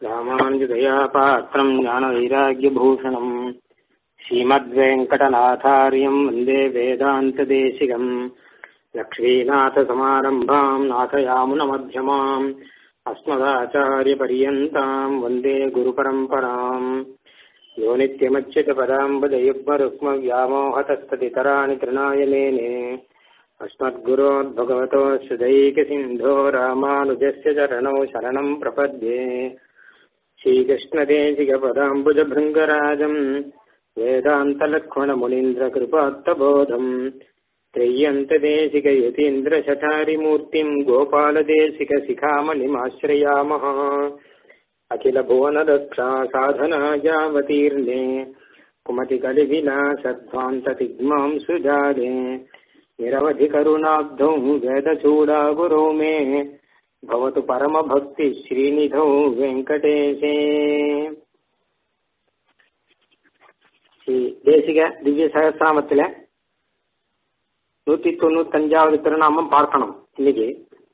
ராமானுஜதயா பாத்திரம் ஞானவைராக்கியபூஷணம் ஸ்ரீமத்வேங்கடநாதாரியம் வந்தே வேதாந்ததேசிகம் லக்ஷ்மீநாதசமாரம்பாம் நாதயாமுனமध्यமாம் अस्मदाचार्यपर्यन्ताम् वन्दे गुरुपरम्पराम् यो नित्यमच्युतपदाम्बुजयुग्मरुक्मव्यामोहतस्तदितराणि तृणाय मेने अस्मद्गुरोद्भगवतोऽस्य दैकसिन्धो रामानुजस्य चरणौ शरणम् प्रपद्ये श्रीकृष्णदेशिकपदाम्बुजभृङ्गराजम् वेदान्तलक्ष्मणमुनीन्द्रकृपात्तबोधम् त्रय्यन्तदेशिकयतीन्द्रशठारिमूर्तिम् गोपालदेशिकशिखामणिमाश्रयामः अखिलभुवनदक्षा साधनायावतीर्णे कुमतिकलिविलासध्वान्ततिग्मां सुजाले निरवधिकरुणाब्धौ वेदचूडागुरौ मे भवतु परमभक्तिः श्रीनिधौ வெங்கடேஷே ஸ்ரீ தேசிக திவ்ய சகசிராமத்தில் நூத்தி தொண்ணூத்தஞ்சாவது திருநாமம் பார்க்கணும் இன்னைக்கு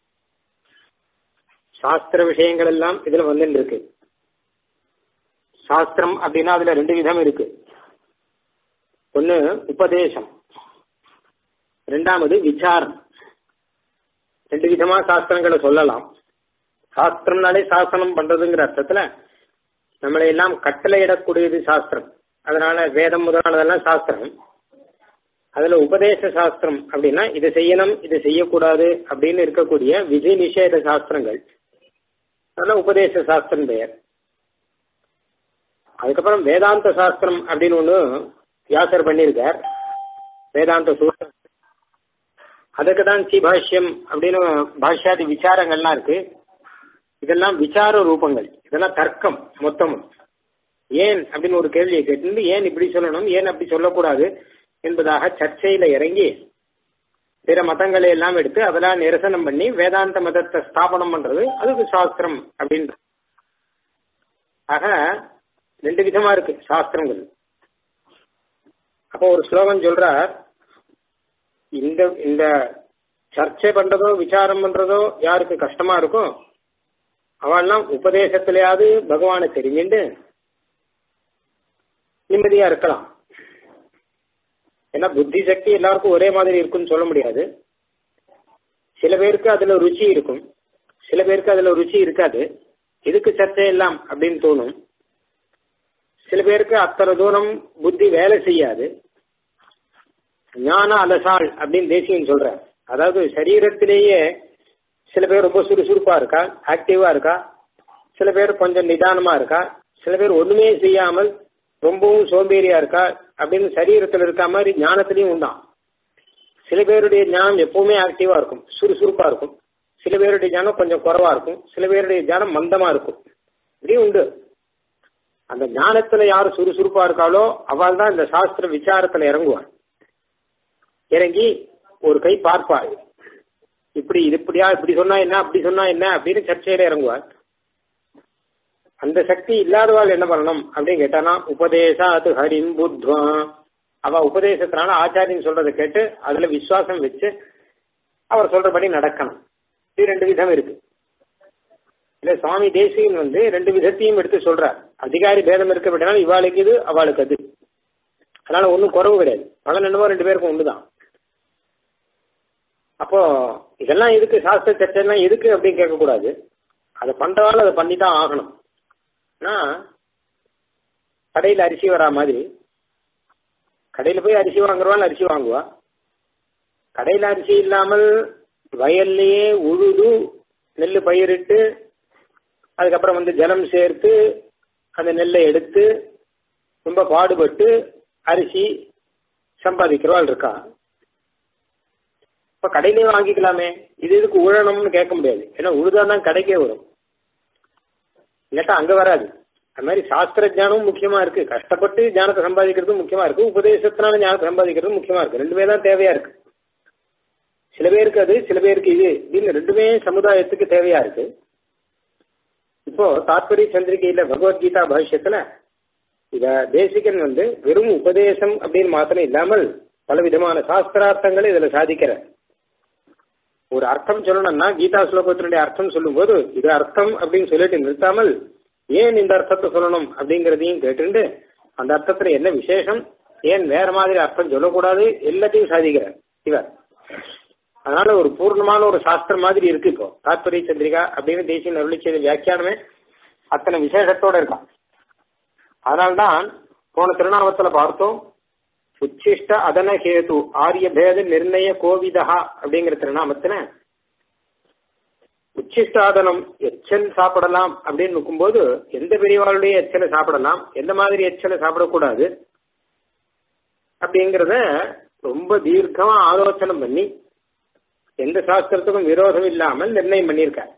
சாஸ்திர விஷயங்கள் எல்லாம் இதுல வந்துட்டு இருக்கு சாஸ்திரம் அப்படின்னா அதுல ரெண்டு விதம் இருக்கு ஒன்னு உபதேசம் ரெண்டாவது விசாரம் ரெண்டு விதமா சாஸ்திரங்களை சொல்லலாம் சாஸ்திரம்னாலே சாசனம் பண்றதுங்கிற அர்த்தத்துல நம்மளை எல்லாம் கட்டளையிடக்கூடியது சாஸ்திரம் அதனால வேதம் முதலானதெல்லாம் சாஸ்திரம் அதுல உபதேச சாஸ்திரம் அப்படின்னா இதை செய்யணும் இதை செய்யக்கூடாது அப்படின்னு இருக்கக்கூடிய விதி நிஷேத சாஸ்திரங்கள் அதெல்லாம் உபதேச சாஸ்திரம் பெயர் அதுக்கப்புறம் வேதாந்த சாஸ்திரம் அப்படின்னு ஒண்ணு வியாசர் பண்ணியிருக்கார் வேதாந்த சூத்திரம் அதுக்கு தான் சிபாஷ்யம் அப்படின்னு பாஷ்யாதி விசாரங்கள்லாம் இருக்கு இதெல்லாம் விசார ரூபங்கள் இதெல்லாம் தர்க்கம் மொத்தமும் ஏன் அப்படின்னு ஒரு கேள்வியை கேட்டு ஏன் இப்படி சொல்லணும் ஏன் அப்படி சொல்லக்கூடாது என்பதாக சர்ச்சையில இறங்கி பிற மதங்களை எல்லாம் எடுத்து அதெல்லாம் நிரசனம் பண்ணி வேதாந்த மதத்தை ஸ்தாபனம் பண்றது அதுக்கு சாஸ்திரம் அப்படின்ற ஆக ரெண்டு விதமா இருக்கு சாஸ்திரங்கள் அப்போ ஒரு ஸ்லோகம் சொல்றார் இந்த இந்த சர்ச்சை பண்றதோ விசாரம் பண்றதோ யாருக்கு கஷ்டமா இருக்கும் அவெல்லாம் உபதேசத்திலேயாவது பகவானை தெரிஞ்சுட்டு நிம்மதியா இருக்கலாம் ஏன்னா புத்தி சக்தி எல்லாருக்கும் ஒரே மாதிரி இருக்குன்னு சொல்ல முடியாது சில பேருக்கு அதுல ருச்சி இருக்கும் சில பேருக்கு அதுல ருச்சி இருக்காது இதுக்கு சர்ச்சை எல்லாம் அப்படின்னு தோணும் சில பேருக்கு அத்தனை தூரம் புத்தி வேலை செய்யாது ஞான அலசால் அப்படின்னு தேசியம் சொல்ற அதாவது சரீரத்திலேயே சில பேர் ரொம்ப சுறுசுறுப்பா இருக்கா ஆக்டிவா இருக்கா சில பேர் கொஞ்சம் நிதானமா இருக்கா சில பேர் ஒண்ணுமே செய்யாமல் ரொம்பவும் சோம்பேறியா இருக்கா அப்படின்னு சரீரத்தில் இருக்க மாதிரி ஞானத்திலையும் உண்டாம் சில பேருடைய ஞானம் எப்பவுமே ஆக்டிவா இருக்கும் சுறுசுறுப்பா இருக்கும் சில பேருடைய ஞானம் கொஞ்சம் குறவா இருக்கும் சில பேருடைய ஞானம் மந்தமா இருக்கும் இப்படியும் உண்டு அந்த ஞானத்துல யார் சுறுசுறுப்பா இருக்காளோ அவள் தான் இந்த சாஸ்திர விசாரத்துல இறங்குவார் இறங்கி ஒரு கை பார்ப்பாள் இப்படி இது இப்படியா இப்படி சொன்னா என்ன அப்படி சொன்னா என்ன அப்படின்னு சர்ச்சையில இறங்குவார் அந்த சக்தி இல்லாதவாள் என்ன பண்ணணும் அப்படின்னு கேட்டானா உபதேசாத்து ஹரிம் புத்வா அவ உபதேசத்தினால ஆச்சாரியன் சொல்றதை கேட்டு அதுல விசுவாசம் வச்சு அவர் சொல்றபடி நடக்கணும் இது ரெண்டு விதம் இருக்கு இல்ல சுவாமி தேசியன் வந்து ரெண்டு விதத்தையும் எடுத்து சொல்றார் அதிகாரி பேதம் இருக்க விட்டனால இவாளுக்கு இது அவளுக்கு அது அதனால ஒன்றும் குறவு கிடையாது பலன் என்னவோ ரெண்டு பேருக்கும் ஒண்ணுதான் அப்போ இதெல்லாம் எதுக்கு சாஸ்திர சர்ச்சை எல்லாம் எதுக்கு அப்படின்னு கேட்கக்கூடாது அதை பண்றதால அதை பண்ணித்தான் ஆகணும் கடையில் அரிசி வரா மாதிரி கடையில் போய் அரிசி வாங்குறவாள் அரிசி வாங்குவா கடையில் அரிசி இல்லாமல் வயல்லையே உழுது நெல் பயிரிட்டு அதுக்கப்புறம் வந்து ஜலம் சேர்த்து அந்த நெல்லை எடுத்து ரொம்ப பாடுபட்டு அரிசி சம்பாதிக்கிறவாள் இருக்கா இப்ப கடையிலேயே வாங்கிக்கலாமே இது இதுக்கு உழணும்னு கேட்க முடியாது ஏன்னா உழுதாதான் கடைக்கே வரும் இல்லாட்டா அங்க வராது அது மாதிரி சாஸ்திர ஜானமும் முக்கியமா இருக்கு கஷ்டப்பட்டு ஞானத்தை சம்பாதிக்கிறதும் முக்கியமா இருக்கு உபதேசத்தினால ஞானத்தை சம்பாதிக்கிறதும் முக்கியமா இருக்கு ரெண்டுமே தான் தேவையா இருக்கு சில பேருக்கு அது சில பேருக்கு இது அப்படின்னு ரெண்டுமே சமுதாயத்துக்கு தேவையா இருக்கு இப்போ தாத்பரிய சந்திரிகையில பகவத்கீதா பாஷ்யத்துல இத தேசிகன் வந்து வெறும் உபதேசம் அப்படின்னு மாத்திரம் இல்லாமல் பல விதமான சாஸ்திரார்த்தங்களை இதுல சாதிக்கிற ஒரு அர்த்தம் சொல்லணும்னா கீதா ஸ்லோகத்தினுடைய அர்த்தம் சொல்லும்போது இது அர்த்தம் அப்படின்னு சொல்லிட்டு நிறுத்தாமல் ஏன் இந்த அர்த்தத்தை சொல்லணும் அப்படிங்கறதையும் கேட்டுண்டு அந்த அர்த்தத்துல என்ன விசேஷம் ஏன் வேற மாதிரி அர்த்தம் சொல்லக்கூடாது எல்லாத்தையும் சாதிக்கிறார் இவர் அதனால ஒரு பூர்ணமான ஒரு சாஸ்திரம் மாதிரி இருக்கு இப்போ தாத்பரிய சந்திரிகா அப்படின்னு தேசிய அருளி செய்த வியாக்கியானமே அத்தனை விசேஷத்தோட இருக்கான் அதனால்தான் போன திருநாமத்துல பார்த்தோம் உச்சிஷ்ட அதன கேது ஆரிய பேத நிர்ணய கோவிதா அப்படிங்கிற திருநாமத்துல உச்சிஷ்டாதனம் எச்சல் சாப்பிடலாம் அப்படின்னு இருக்கும்போது எந்த பெரியவாளுடைய எச்சலை சாப்பிடலாம் எந்த மாதிரி எச்சலை சாப்பிடக்கூடாது அப்படிங்கறத ரொம்ப தீர்க்கமா ஆலோசனை பண்ணி எந்த சாஸ்திரத்துக்கும் விரோதம் இல்லாமல் நிர்ணயம் பண்ணியிருக்கார்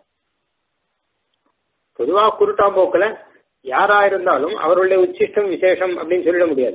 பொதுவா குருட்டாம்போக்கில் யாரா இருந்தாலும் அவருடைய உச்சிஷ்டம் விசேஷம் அப்படின்னு சொல்லிட முடியாது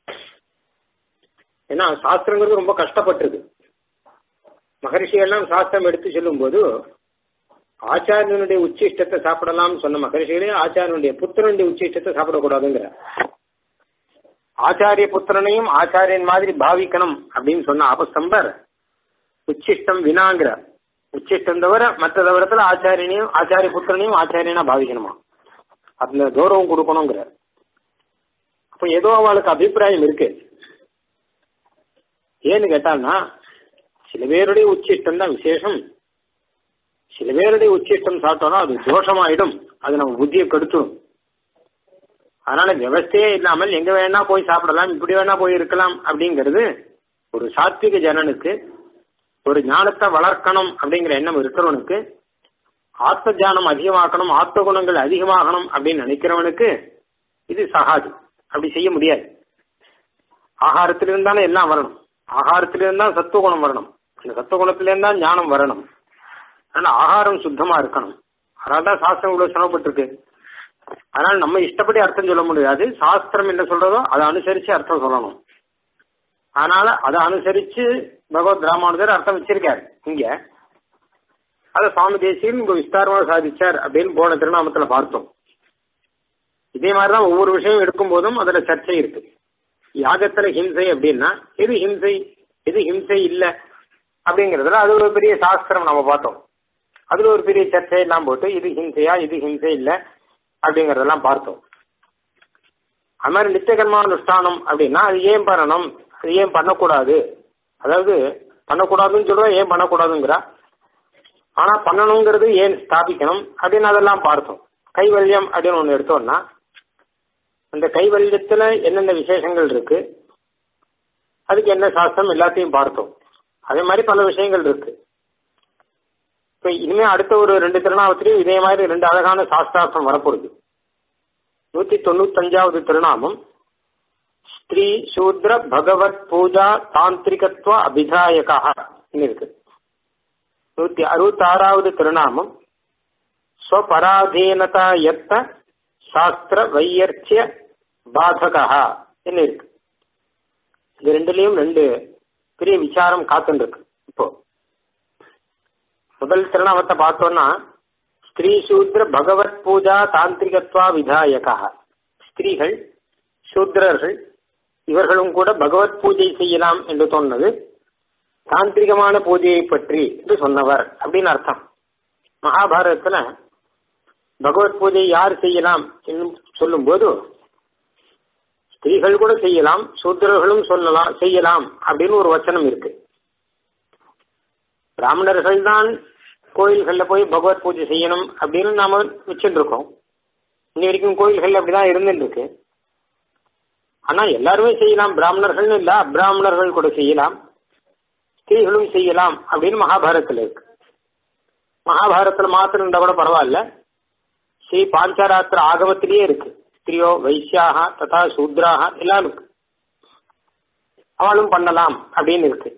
ஏன்னா சாஸ்திரங்கிறது ரொம்ப கஷ்டப்பட்டிருக்கு மகரிஷி எல்லாம் சாஸ்திரம் எடுத்து சொல்லும் போது ஆச்சாரியனுடைய உச்சிஷ்டத்தை சாப்பிடலாம்னு சொன்ன மகரிஷிகளே ஆச்சாரியனுடைய புத்திரனுடைய உச்சிஷ்டத்தை சாப்பிடக்கூடாதுங்கிற ஆச்சாரிய புத்திரனையும் ஆச்சாரியன் மாதிரி பாவிக்கணும் அப்படின்னு சொன்ன ஆபஸ்தம்பர் உச்சிஷ்டம் வினாங்கிற உச்சிஷ்டம் தவிர மற்ற தவிரத்துல ஆச்சாரியனையும் ஆச்சாரிய புத்திரனையும் ஆச்சாரியனா பாவிக்கணுமா அந்த கௌரவம் கொடுக்கணுங்கிற அப்ப ஏதோ அவளுக்கு அபிப்பிராயம் இருக்கு ஏன்னு கேட்டான்னா சில பேருடைய உச்சிஷ்டம் தான் விசேஷம் சில பேருடைய உச்சிஷ்டம் சாப்பிட்டோம்னா அது தோஷமாயிடும் அது நம்ம புத்தியை கெடுத்துடும் அதனால விவஸ்தையே இல்லாமல் எங்க வேணா போய் சாப்பிடலாம் இப்படி வேணா போய் இருக்கலாம் அப்படிங்கிறது ஒரு சாத்விக ஜனனுக்கு ஒரு ஞானத்தை வளர்க்கணும் அப்படிங்கிற எண்ணம் இருக்கிறவனுக்கு ஆத்ம தியானம் அதிகமாக்கணும் ஆத்ம குணங்கள் அதிகமாகணும் அப்படின்னு நினைக்கிறவனுக்கு இது சகாது அப்படி செய்ய முடியாது ஆகாரத்திலிருந்தானே எல்லாம் வரணும் ஆகாரத்திலிருந்தா சத்துவ குணம் வரணும் அந்த சத்துவ குணத்திலிருந்தா ஞானம் வரணும் அதனால ஆகாரம் சுத்தமா இருக்கணும் அதனால்தான் சாஸ்திரம் இவ்வளவு சிரமப்பட்டிருக்கு அதனால நம்ம இஷ்டப்படி அர்த்தம் சொல்ல முடியாது சாஸ்திரம் என்ன சொல்றதோ அதை அனுசரிச்சு அர்த்தம் சொல்லணும் அதனால அதை அனுசரிச்சு பகவத் ராமானுஜர் அர்த்தம் வச்சிருக்காரு இங்க அத சுவாமி தேசியன் இங்க விஸ்தாரமா சாதிச்சார் அப்படின்னு போன திருநாமத்துல பார்த்தோம் இதே மாதிரிதான் ஒவ்வொரு விஷயம் எடுக்கும் போதும் அதுல சர்ச்சை இருக்கு யாகத்துல ஹிம்சை அப்படின்னா எது ஹிம்சை எது ஹிம்சை இல்ல அப்படிங்கறதுல அது ஒரு பெரிய சாஸ்திரம் நம்ம பார்த்தோம் அதுல ஒரு பெரிய சர்ச்சை எல்லாம் போட்டு இது ஹிம்சையா இது ஹிம்சை இல்ல அப்படிங்கறதெல்லாம் பார்த்தோம் அது மாதிரி நித்திய கர்மானுஷ்டானம் அப்படின்னா அது ஏன் பண்ணணும் அது ஏன் பண்ணக்கூடாது அதாவது பண்ணக்கூடாதுன்னு சொல்றோம் ஏன் பண்ணக்கூடாதுங்கிறா ஆனா பண்ணணுங்கிறது ஏன் ஸ்தாபிக்கணும் அப்படின்னு அதெல்லாம் பார்த்தோம் கைவல்யம் அப்படின்னு ஒண்ணு எடுத்தோம்னா அந்த கைவல்யத்துல என்னென்ன விசேஷங்கள் இருக்கு அதுக்கு என்ன சாஸ்திரம் எல்லாத்தையும் பார்த்தோம் அதே மாதிரி பல விஷயங்கள் இருக்கு இப்ப இனிமே அடுத்த ஒரு ரெண்டு திருநாமத்திலையும் இதே மாதிரி ரெண்டு அழகான சாஸ்திரார்த்தம் வரப்போகுது நூத்தி தொண்ணூத்தஞ்சாவது திருநாமம் ஸ்திரீ சூத்ர பகவத் பூஜா தாந்திரிகத்துவ அபிதாயகா இருக்கு நூத்தி அறுபத்தி ஆறாவது திருநாமம் ஸ்வபராதீனதா எத்த சாஸ்திர வையர்ச்சிய பாதகா என்ன இருக்கு இது ரெண்டுலயும் ரெண்டு பெரிய விசாரம் காத்துன்னு இருக்கு இப்போ முதல் திருநாமத்தை பார்த்தோம்னா ஸ்திரீ சூத்ர பகவத் பூஜா தாந்திரிகத்வா விதாயகா ஸ்திரீகள் சூத்ரர்கள் இவர்களும் கூட பகவத் பூஜை செய்யலாம் என்று சொன்னது தாந்திரிகமான பூஜையை பற்றி என்று சொன்னவர் அப்படின்னு அர்த்தம் மகாபாரதத்துல பகவத் பூஜை யார் செய்யலாம் சொல்லும் போது ஸ்திரீகள் கூட செய்யலாம் சூத்திரர்களும் சொல்லலாம் செய்யலாம் அப்படின்னு ஒரு வச்சனம் இருக்கு பிராமணர்கள் தான் கோயில்கள்ல போய் பகவத் பூஜை செய்யணும் அப்படின்னு நாம வச்சுட்டு இருக்கோம் இன்னி வரைக்கும் கோயில்கள் அப்படிதான் இருந்துட்டு இருக்கு ஆனா எல்லாருமே செய்யலாம் பிராமணர்கள்னு இல்ல அப்பிராமணர்கள் கூட செய்யலாம் ஸ்திரீகளும் செய்யலாம் அப்படின்னு மகாபாரதத்துல இருக்கு மகாபாரதத்துல மாத்திரம் இருந்தா கூட பரவாயில்ல ஸ்ரீ பாஞ்சராத்திர ஆகமத்திலேயே இருக்கு ஸ்திரியோ வைசியாக ததா சூத்ராக எல்லாம் இருக்கு அவளும் பண்ணலாம் அப்படின்னு இருக்கு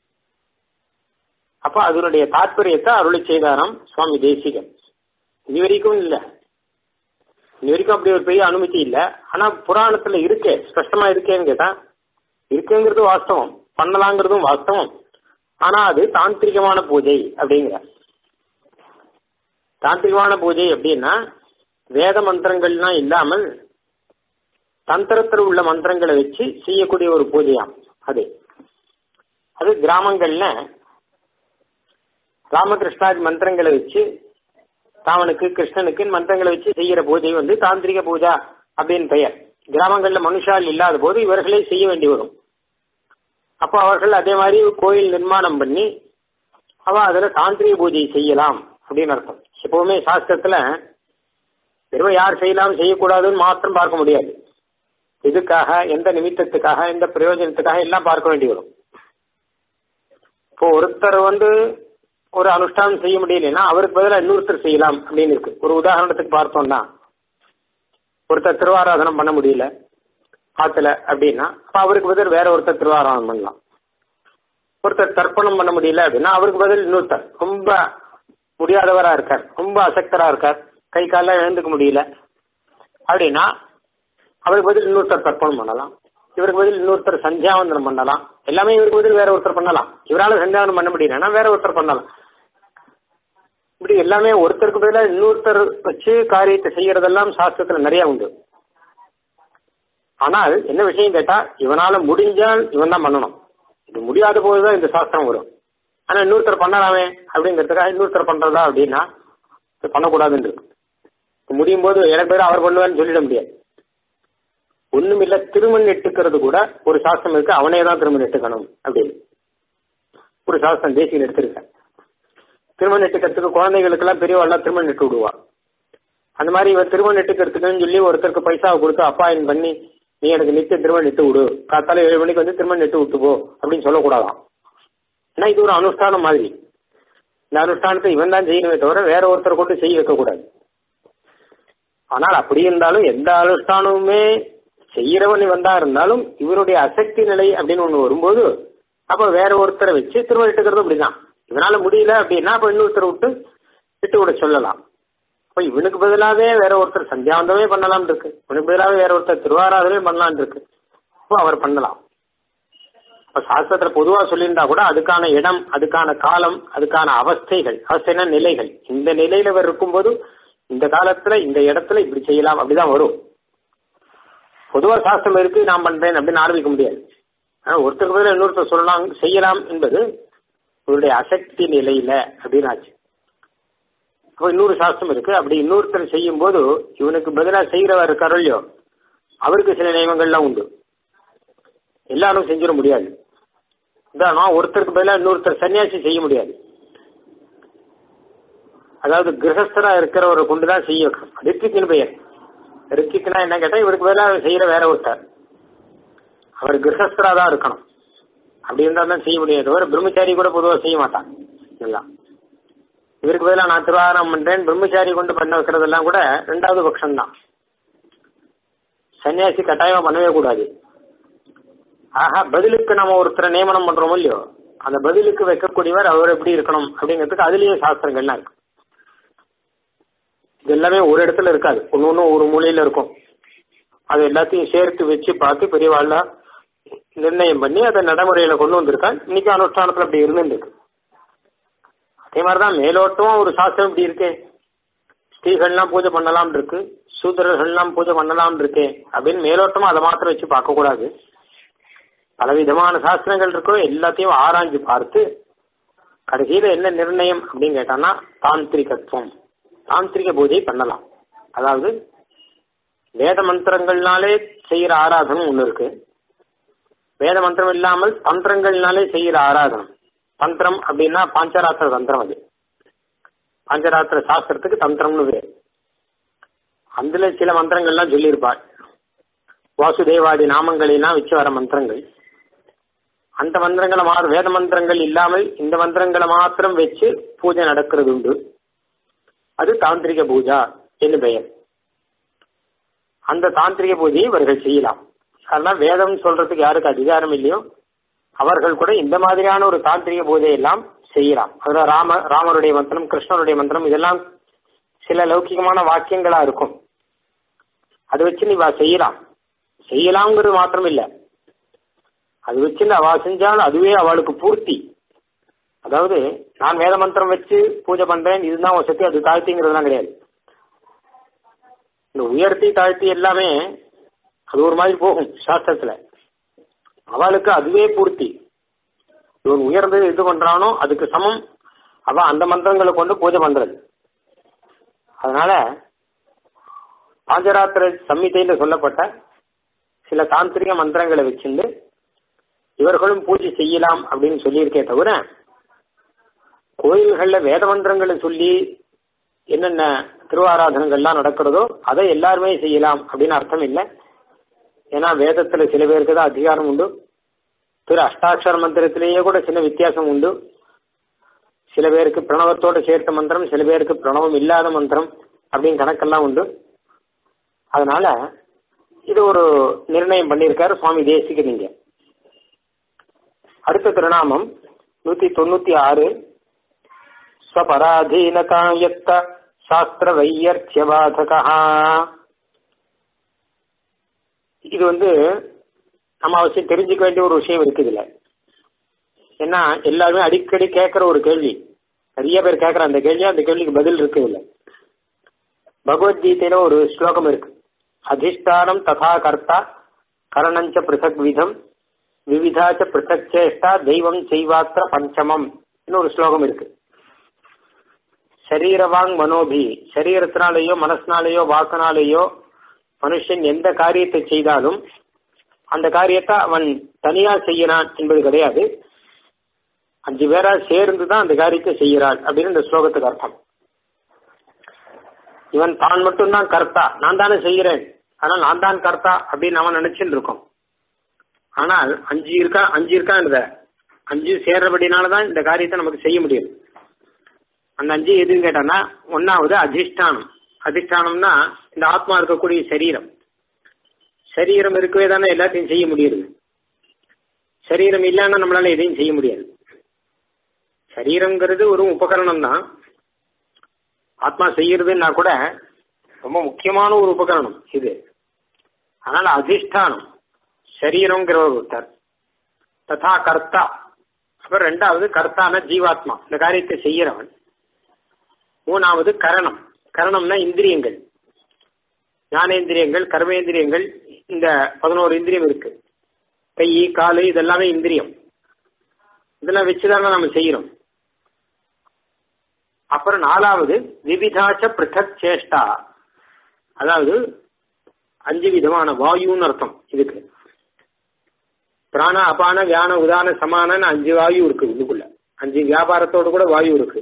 அப்ப அதனுடைய தாற்பயத்தை அருளை செய்தாராம் சுவாமி தேசிகன் இது வரைக்கும் இல்ல இது வரைக்கும் அப்படி ஒரு பெரிய அனுமதி இல்ல ஆனா புராணத்துல இருக்கே ஸ்பஷ்டமா இருக்கேன்னு கேட்டா இருக்குங்கிறது வாஸ்தவம் பண்ணலாங்கிறதும் வாஸ்தவம் ஆனா அது தாந்திரிகமான பூஜை அப்படிங்கிற தாந்திரிகமான பூஜை அப்படின்னா வேத மந்திரங்கள்லாம் இல்லாமல் தந்திரத்தில் உள்ள மந்திரங்களை வச்சு செய்யக்கூடிய ஒரு பூஜையாம் அது அது கிராமங்கள்ல ராமகிருஷ்ணாதி மந்திரங்களை வச்சு ராமனுக்கு கிருஷ்ணனுக்கு மந்திரங்களை வச்சு செய்யற பூஜை வந்து தாந்திரிக பூஜா அப்படின்னு பெயர் கிராமங்கள்ல மனுஷால் இல்லாத போது இவர்களே செய்ய வேண்டி வரும் அப்போ அவர்கள் அதே மாதிரி கோயில் நிர்மாணம் பண்ணி அவ அதுல தாந்திரிக பூஜை செய்யலாம் அப்படின்னு அர்த்தம் எப்பவுமே சாஸ்திரத்துல வெறும் யார் செய்யலாம் செய்யக்கூடாதுன்னு மாத்திரம் பார்க்க முடியாது இதுக்காக எந்த நிமித்தத்துக்காக எந்த பிரயோஜனத்துக்காக எல்லாம் பார்க்க வேண்டி வரும் இப்போ ஒருத்தர் வந்து ஒரு அனுஷ்டானம் செய்ய முடியலன்னா அவருக்கு பதிலாக இன்னொருத்தர் செய்யலாம் அப்படின்னு இருக்கு ஒரு உதாரணத்துக்கு பார்த்தோம்னா ஒருத்தர் திருவாராதனம் பண்ண முடியல ஆத்துல அப்படின்னா அப்ப அவருக்கு பதில் வேற ஒருத்தர் திருவாராதனம் பண்ணலாம் ஒருத்தர் தர்ப்பணம் பண்ண முடியல அப்படின்னா அவருக்கு பதில் இன்னொருத்தர் ரொம்ப முடியாதவரா இருக்கார் ரொம்ப அசக்தரா இருக்கார் கை கால எழுந்துக்க முடியல அப்படின்னா அவருக்கு பதில் இன்னொருத்தர் தர்ப்பணம் பண்ணலாம் இவருக்கு பதில் இன்னொருத்தர் சந்தியாவந்தனம் பண்ணலாம் எல்லாமே இவருக்கு பதில் வேற ஒருத்தர் பண்ணலாம் இவரால சந்தியாவந்தனம் பண்ண முடியலன்னா வேற ஒருத்தர் பண்ணலாம் இப்படி எல்லாமே ஒருத்தருக்கு பதிலாக இன்னொருத்தர் வச்சு காரியத்தை செய்யறதெல்லாம் சாஸ்திரத்துல நிறைய உண்டு ஆனால் என்ன விஷயம் கேட்டா இவனால முடிஞ்சால் இவன் தான் பண்ணணும் இது முடியாத போதுதான் இந்த சாஸ்திரம் வரும் ஆனா இன்னொருத்தர் பண்ணலாமே அப்படிங்கிறதுக்காக இன்னொருத்தர் பண்றதா அப்படின்னா இது பண்ணக்கூடாதுன்னு இருக்கு முடியும் போது எனக்கு பேர் அவர் பண்ணுவேன்னு சொல்லிட முடியாது ஒண்ணுமில்ல திருமண் எட்டுக்கிறது கூட ஒரு சாஸ்திரம் இருக்கு அவனே தான் திருமண் எட்டுக்கணும் அப்படின்னு ஒரு சாஸ்திரம் தேசியம் எடுத்திருக்கேன் திருமணம் எட்டுக்கிறதுக்கு குழந்தைகளுக்கெல்லாம் பெரியவாள்லாம் திருமணம் எட்டு விடுவா அந்த மாதிரி இவர் திருமணம் எட்டுக்கிறதுக்குன்னு சொல்லி ஒருத்தருக்கு பைசாவை கொடுத்து அப்பாயின் பண்ணி நீ எனக்கு நித்திய திருமணம் எட்டு விடு காத்தால ஏழு மணிக்கு வந்து திருமணம் எட்டு விட்டு போ அப்படின்னு சொல்லக்கூடாதாம் ஏன்னா இது ஒரு அனுஷ்டானம் மாதிரி இந்த அனுஷ்டானத்தை இவன் தான் செய்யணுமே தவிர வேற ஒருத்தர் கொண்டு செய்ய வைக்கக்கூடாது ஆனால் அப்படி இருந்தாலும் எந்த அனுஷ்டானமுமே செய்யறவன் இவன் தான் இருந்தாலும் இவருடைய அசக்தி நிலை அப்படின்னு ஒண்ணு வரும்போது அப்ப வேற ஒருத்தரை வச்சு திருமணம் எட்டுக்கிறது அப்படிதான் இவனால முடியல அப்படின்னா அப்ப இன்னொருத்தரை விட்டு விட்டு விட சொல்லலாம் அப்ப இவனுக்கு பதிலாகவே வேற ஒருத்தர் சந்தியாவந்தமே பண்ணலாம் இருக்கு இவனுக்கு பதிலாக வேற ஒருத்தர் திருவாராதமே பண்ணலாம் இருக்கு அப்போ அவர் பண்ணலாம் இப்ப சாஸ்திரத்துல பொதுவா சொல்லியிருந்தா கூட அதுக்கான இடம் அதுக்கான காலம் அதுக்கான அவஸ்தைகள் அவஸ்தைனா நிலைகள் இந்த நிலையில அவர் இருக்கும்போது இந்த காலத்துல இந்த இடத்துல இப்படி செய்யலாம் அப்படிதான் வரும் பொதுவா சாஸ்திரம் இருக்கு நான் பண்றேன் அப்படின்னு ஆரம்பிக்க முடியாது ஆனா ஒருத்தருக்கு பதிலாக இன்னொருத்தர் சொல்லலாம் செய்யலாம் என்பது இவருடைய அசக்தி நிலையில அப்படின்னு ஆச்சு அப்போ இன்னொரு சாஸ்திரம் இருக்கு அப்படி இன்னொருத்தர் செய்யும் போது இவனுக்கு பதிலாக செய்கிறவர் இருக்காரோ இல்லையோ அவருக்கு சில நியமங்கள்லாம் உண்டு எல்லாரும் செஞ்சிட முடியாது உதாரணம் ஒருத்தருக்கு பதிலாக இன்னொருத்தர் சன்னியாசி செய்ய முடியாது அதாவது கிரகஸ்தரா இருக்கிறவரை கொண்டு தான் செய்ய வைக்கணும் ரித்திக்குன்னு பெயர் ரித்திக்குனா என்ன கேட்டா இவருக்கு பதிலாக செய்யற வேற ஒருத்தர் அவர் கிரகஸ்தரா தான் இருக்கணும் அப்படி இருந்தா தான் செய்ய முடியாது தவிர பிரம்மச்சாரி கூட பொதுவாக செய்ய மாட்டான் எல்லாம் இவருக்கு பதிலாக நான் திருவாரணம் பண்றேன் பிரம்மச்சாரி கொண்டு பண்ண வைக்கிறதெல்லாம் கூட ரெண்டாவது பட்சம் தான் சன்னியாசி கட்டாயமா பண்ணவே கூடாது ஆஹா பதிலுக்கு நம்ம ஒருத்தரை நியமனம் பண்றோமோ இல்லையோ அந்த பதிலுக்கு வைக்கக்கூடியவர் அவர் எப்படி இருக்கணும் அப்படிங்கிறதுக்கு அதுலயே சாஸ்திரங்கள்லாம் இருக்கு இது எல்லாமே ஒரு இடத்துல இருக்காது ஒன்னு ஒன்று ஒரு மூலையில இருக்கும் அது எல்லாத்தையும் சேர்த்து வச்சு பார்த்து பெரியவாள்ல நிர்ணயம் பண்ணி அதை நடைமுறையில கொண்டு வந்திருக்கான் இன்னைக்கு அனுஷ்டானத்துல அப்படி இருந்துருக்கு அதே மாதிரிதான் மேலோட்டமும் ஒரு சாஸ்திரம் இப்படி இருக்கு ஸ்திரீகள்லாம் பூஜை பண்ணலாம் இருக்கு சூத்திரர்கள்லாம் பூஜை பண்ணலாம் இருக்கு அப்படின்னு மேலோட்டமா அதை மாத்திரம் வச்சு பார்க்க கூடாது பலவிதமான சாஸ்திரங்கள் இருக்கோ எல்லாத்தையும் ஆராய்ஞ்சு பார்த்து கடைசியில என்ன நிர்ணயம் அப்படின்னு கேட்டான்னா தாந்திரிகத்துவம் தாந்திரிக பூஜை பண்ணலாம் அதாவது வேத மந்திரங்கள்னாலே செய்யற ஆராதனம் ஒண்ணு இருக்கு வேத மந்திரம் இல்லாமல் தந்திரங்கள்னாலே செய்யற ஆராதனம் தந்திரம் அப்படின்னா பாஞ்சராத்திர தந்திரம் அது பாஞ்சராத்திர சாஸ்திரத்துக்கு தந்திரம்னு பேர் அதுல சில மந்திரங்கள்லாம் சொல்லியிருப்பாள் வாசுதேவாதி நாமங்களெல்லாம் வச்சு வர மந்திரங்கள் அந்த மந்திரங்களை மா வேத மந்திரங்கள் இல்லாமல் இந்த மந்திரங்களை மாத்திரம் வச்சு பூஜை நடக்கிறது உண்டு அது தாந்திரிக பூஜா என்று பெயர் அந்த தாந்திரிக பூஜையை இவர்கள் செய்யலாம் அதனால வேதம் சொல்றதுக்கு யாருக்கு அதிகாரம் இல்லையோ அவர்கள் கூட இந்த மாதிரியான ஒரு தாந்திரிக பூஜை எல்லாம் செய்யலாம் அதுல ராம ராமருடைய மந்திரம் கிருஷ்ணனுடைய மந்திரம் இதெல்லாம் சில லௌகிகமான வாக்கியங்களா இருக்கும் அதை வச்சு நீ வா செய்யலாம் செய்யலாம்ங்கிறது மாத்திரம் இல்ல அது வச்சு அவ செஞ்சால் அதுவே அவளுக்கு பூர்த்தி அதாவது நான் வேத மந்திரம் வச்சு பூஜை பண்றேன் இதுதான் வசதி அது தாழ்த்திங்கிறதுலாம் கிடையாது இந்த உயர்த்தி தாழ்த்தி எல்லாமே அது ஒரு மாதிரி போகும் சாஸ்திரத்துல அவளுக்கு அதுவே பூர்த்தி இவன் உயர்ந்தது இது பண்றானோ அதுக்கு சமம் அவ அந்த மந்திரங்களை கொண்டு பூஜை பண்றது அதனால பாஞ்சராத்திர சம்மிதைன்னு சொல்லப்பட்ட சில தாந்திரிக மந்திரங்களை வச்சிருந்து இவர்களும் பூஜை செய்யலாம் அப்படின்னு சொல்லியிருக்கே தவிர கோயில்கள்ல வேத மந்திரங்களை சொல்லி என்னென்ன திருவாராதனங்கள்லாம் நடக்கிறதோ அதை எல்லாருமே செய்யலாம் அப்படின்னு அர்த்தம் இல்லை ஏன்னா வேதத்துல சில பேருக்கு தான் அதிகாரம் உண்டு திரு அஷ்டாட்சர மந்திரத்திலேயே கூட சின்ன வித்தியாசம் உண்டு சில பேருக்கு பிரணவத்தோட சேர்த்த மந்திரம் சில பேருக்கு பிரணவம் இல்லாத மந்திரம் அப்படின்னு கணக்கெல்லாம் உண்டு அதனால இது ஒரு நிர்ணயம் பண்ணியிருக்காரு சுவாமி தேசிக நீங்க அடுத்த திருநாமம் நூத்தி தொண்ணூத்தி ஆறு ஸ்வபராதீனகாயத்த சாஸ்திர வையர்த்தியபாதகா இது வந்து நம்ம அவசியம் தெரிஞ்சுக்க வேண்டிய ஒரு விஷயம் இருக்குது இதுல ஏன்னா எல்லாருமே அடிக்கடி கேட்கிற ஒரு கேள்வி நிறைய பேர் கேட்கிற அந்த கேள்வி அந்த கேள்விக்கு பதில் இருக்கு இல்ல பகவத்கீதையில ஒரு ஸ்லோகம் இருக்கு அதிஷ்டானம் ததா கர்த்தா கரணஞ்ச பிருத்தக் விதம் விவிதாச்ச பிருத்தக் சேஷ்டா தெய்வம் செய்வாத்திர பஞ்சமம் ஒரு ஸ்லோகம் இருக்கு சரீரவாங் மனோபி சரீரத்தினாலேயோ மனசினாலேயோ வாக்கினாலேயோ மனுஷன் எந்த காரியத்தை செய்தாலும் அந்த காரியத்தை அவன் தனியா செய்யறான் என்பது கிடையாது அஞ்சு பேரா சேர்ந்து தான் அந்த காரியத்தை செய்யறான் அப்படின்னு இந்த ஸ்லோகத்துக்கு அர்த்தம் இவன் தான் மட்டும்தான் கர்த்தா நான் தானே செய்கிறேன் ஆனால் நான் தான் கர்த்தா அப்படின்னு அவன் நினைச்சுட்டு இருக்கோம் ஆனால் அஞ்சு இருக்கா அஞ்சு இருக்கான்றத அஞ்சு சேர்றபடினாலதான் இந்த காரியத்தை நமக்கு செய்ய முடியும் அந்த அஞ்சு எதுன்னு கேட்டான்னா ஒன்னாவது அதிஷ்டானம் அதிஷ்டானம்னா இந்த ஆத்மா இருக்கக்கூடிய சரீரம் சரீரம் இருக்கவே தானே எல்லாத்தையும் செய்ய முடியுது சரீரம் இல்லைன்னா நம்மளால எதையும் செய்ய முடியாது சரீரங்கிறது ஒரு உபகரணம் தான் ஆத்மா செய்யறதுன்னா கூட ரொம்ப முக்கியமான ஒரு உபகரணம் இது அதனால அதிஷ்டானம் சரீரங்கிற ஒரு ஒருத்தர் ததா கர்த்தா அப்புறம் ரெண்டாவது கர்த்தான ஜீவாத்மா இந்த காரியத்தை செய்யறவன் மூணாவது கரணம் கரணம்னா இந்திரியங்கள் ஞானேந்திரியங்கள் கர்மேந்திரியங்கள் இந்த பதினோரு இந்திரியம் இருக்கு கை காலு இதெல்லாமே இந்திரியம் இதெல்லாம் வச்சுதாங்க நம்ம செய்யறோம் அப்புறம் நாலாவது விவிதாச்ச பிருத்தக் சேஷ்டா அதாவது அஞ்சு விதமான வாயுன்னு அர்த்தம் இதுக்கு பிராண அபான வியான உதான சமான அஞ்சு வாயு இருக்கு இதுக்குள்ள அஞ்சு வியாபாரத்தோடு கூட வாயு இருக்கு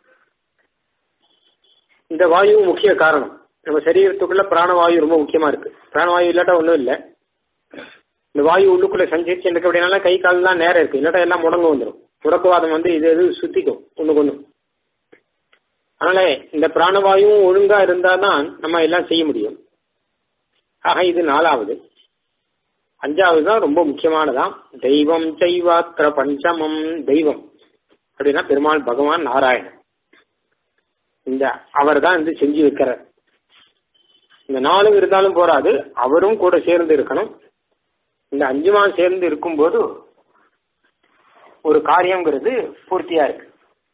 இந்த வாயு முக்கிய காரணம் நம்ம சரீரத்துக்குள்ள பிராணவாயு ரொம்ப முக்கியமா இருக்கு பிராணவாயு இல்லாட்டா ஒன்றும் இல்லை இந்த வாயு உள்ளுக்குள்ள சஞ்சரிச்சு இருக்க அப்படின்னால கை கால்லாம் நேரம் இருக்கு இல்லாட்டா எல்லாம் முடங்கு வந்துடும் முடக்குவாதம் வந்து இது இது சுத்திக்கும் ஒண்ணுக்கு ஒண்ணு அதனால இந்த பிராணவாயுவும் ஒழுங்கா இருந்தாதான் நம்ம எல்லாம் செய்ய முடியும் ஆக இது நாலாவது அஞ்சாவது தான் ரொம்ப முக்கியமானதான் தெய்வம் செய்வாத்திர பஞ்சமம் தெய்வம் அப்படின்னா பெருமாள் பகவான் நாராயணன் இந்த அவர் தான் வந்து செஞ்சு வைக்கிறார் இந்த நாலும் இருந்தாலும் போராது அவரும் கூட சேர்ந்து இருக்கணும் இந்த அஞ்சுமா சேர்ந்து இருக்கும்போது ஒரு காரியம்ங்கிறது பூர்த்தியா இருக்கு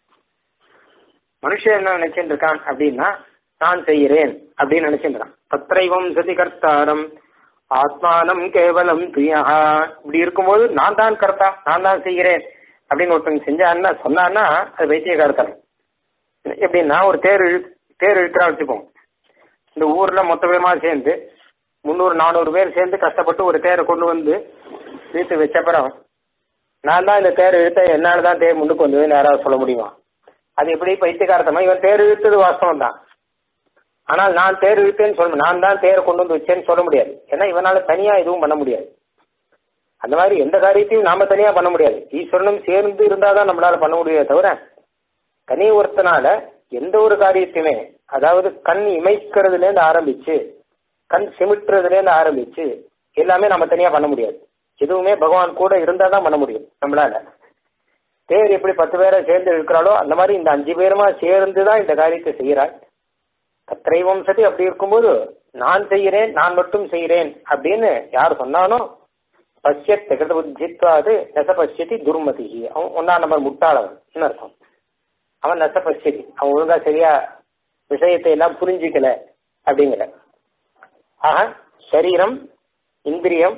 மனுஷன் என்ன நினைச்சுட்டு இருக்கான் அப்படின்னா நான் செய்கிறேன் அப்படின்னு நினைச்சுட்டான் தத்ரைவம் சதி கர்த்தாரம் ஆத்மானம் கேவலம் துயஹா இப்படி இருக்கும்போது நான் தான் கர்த்தா நான் தான் செய்கிறேன் அப்படின்னு ஒருத்தங்க செஞ்சான்னா சொன்னான்னா அது வைத்தியகாரத்தனம் எப்படின்னா ஒரு தேர் இழு தேர் இழுக்கிறா வச்சுப்போம் இந்த ஊர்ல மொத்த பேருமா சேர்ந்து முந்நூறு நானூறு பேர் சேர்ந்து கஷ்டப்பட்டு ஒரு தேரை கொண்டு வந்து வீட்டு வச்சப்பறம் நான் தான் இந்த தேர் இழுத்த என்னால தான் தேர் முன்னுக்கு வந்ததுன்னு யாராவது சொல்ல முடியுமா அது எப்படி பைத்தியகாரத்தமா இவன் தேர் இழுத்தது வாஸ்தவம் தான் ஆனால் நான் தேர் இழுத்தேன்னு சொல்ல நான் தான் தேரை கொண்டு வந்து வச்சேன்னு சொல்ல முடியாது ஏன்னா இவனால தனியா எதுவும் பண்ண முடியாது அந்த மாதிரி எந்த காரியத்தையும் நாம தனியா பண்ண முடியாது ஈஸ்வரனும் சேர்ந்து இருந்தாதான் நம்மளால பண்ண முடியாது தவிர தனி ஒருத்தனால எந்த ஒரு காரியத்தையுமே அதாவது கண் இமைக்கிறதுல இருந்து ஆரம்பிச்சு கண் சிமிட்டுறதுல இருந்து ஆரம்பிச்சு எல்லாமே நம்ம தனியா பண்ண முடியாது எதுவுமே பகவான் கூட இருந்தா தான் பண்ண முடியும் நம்மளால தேர் எப்படி பத்து பேரை சேர்ந்து இருக்கிறாளோ அந்த மாதிரி இந்த அஞ்சு பேருமா சேர்ந்து தான் இந்த காரியத்தை செய்கிறாள் கத்திரைவம் சதி அப்படி இருக்கும்போது நான் செய்கிறேன் நான் மட்டும் செய்கிறேன் அப்படின்னு யார் சொன்னானோ பஷ்யத் திகத புத்தித்வாது நெச பஷ்யதி துர்மதி அவன் ஒன்னா நம்பர் முட்டாளவன் அர்த்தம் அவன் நெச பஷ்யதி அவன் ஒழுங்கா சரியா விஷயத்தை எல்லாம் புரிஞ்சிக்கல அப்படிங்கிற ஆக சரீரம் இந்திரியம்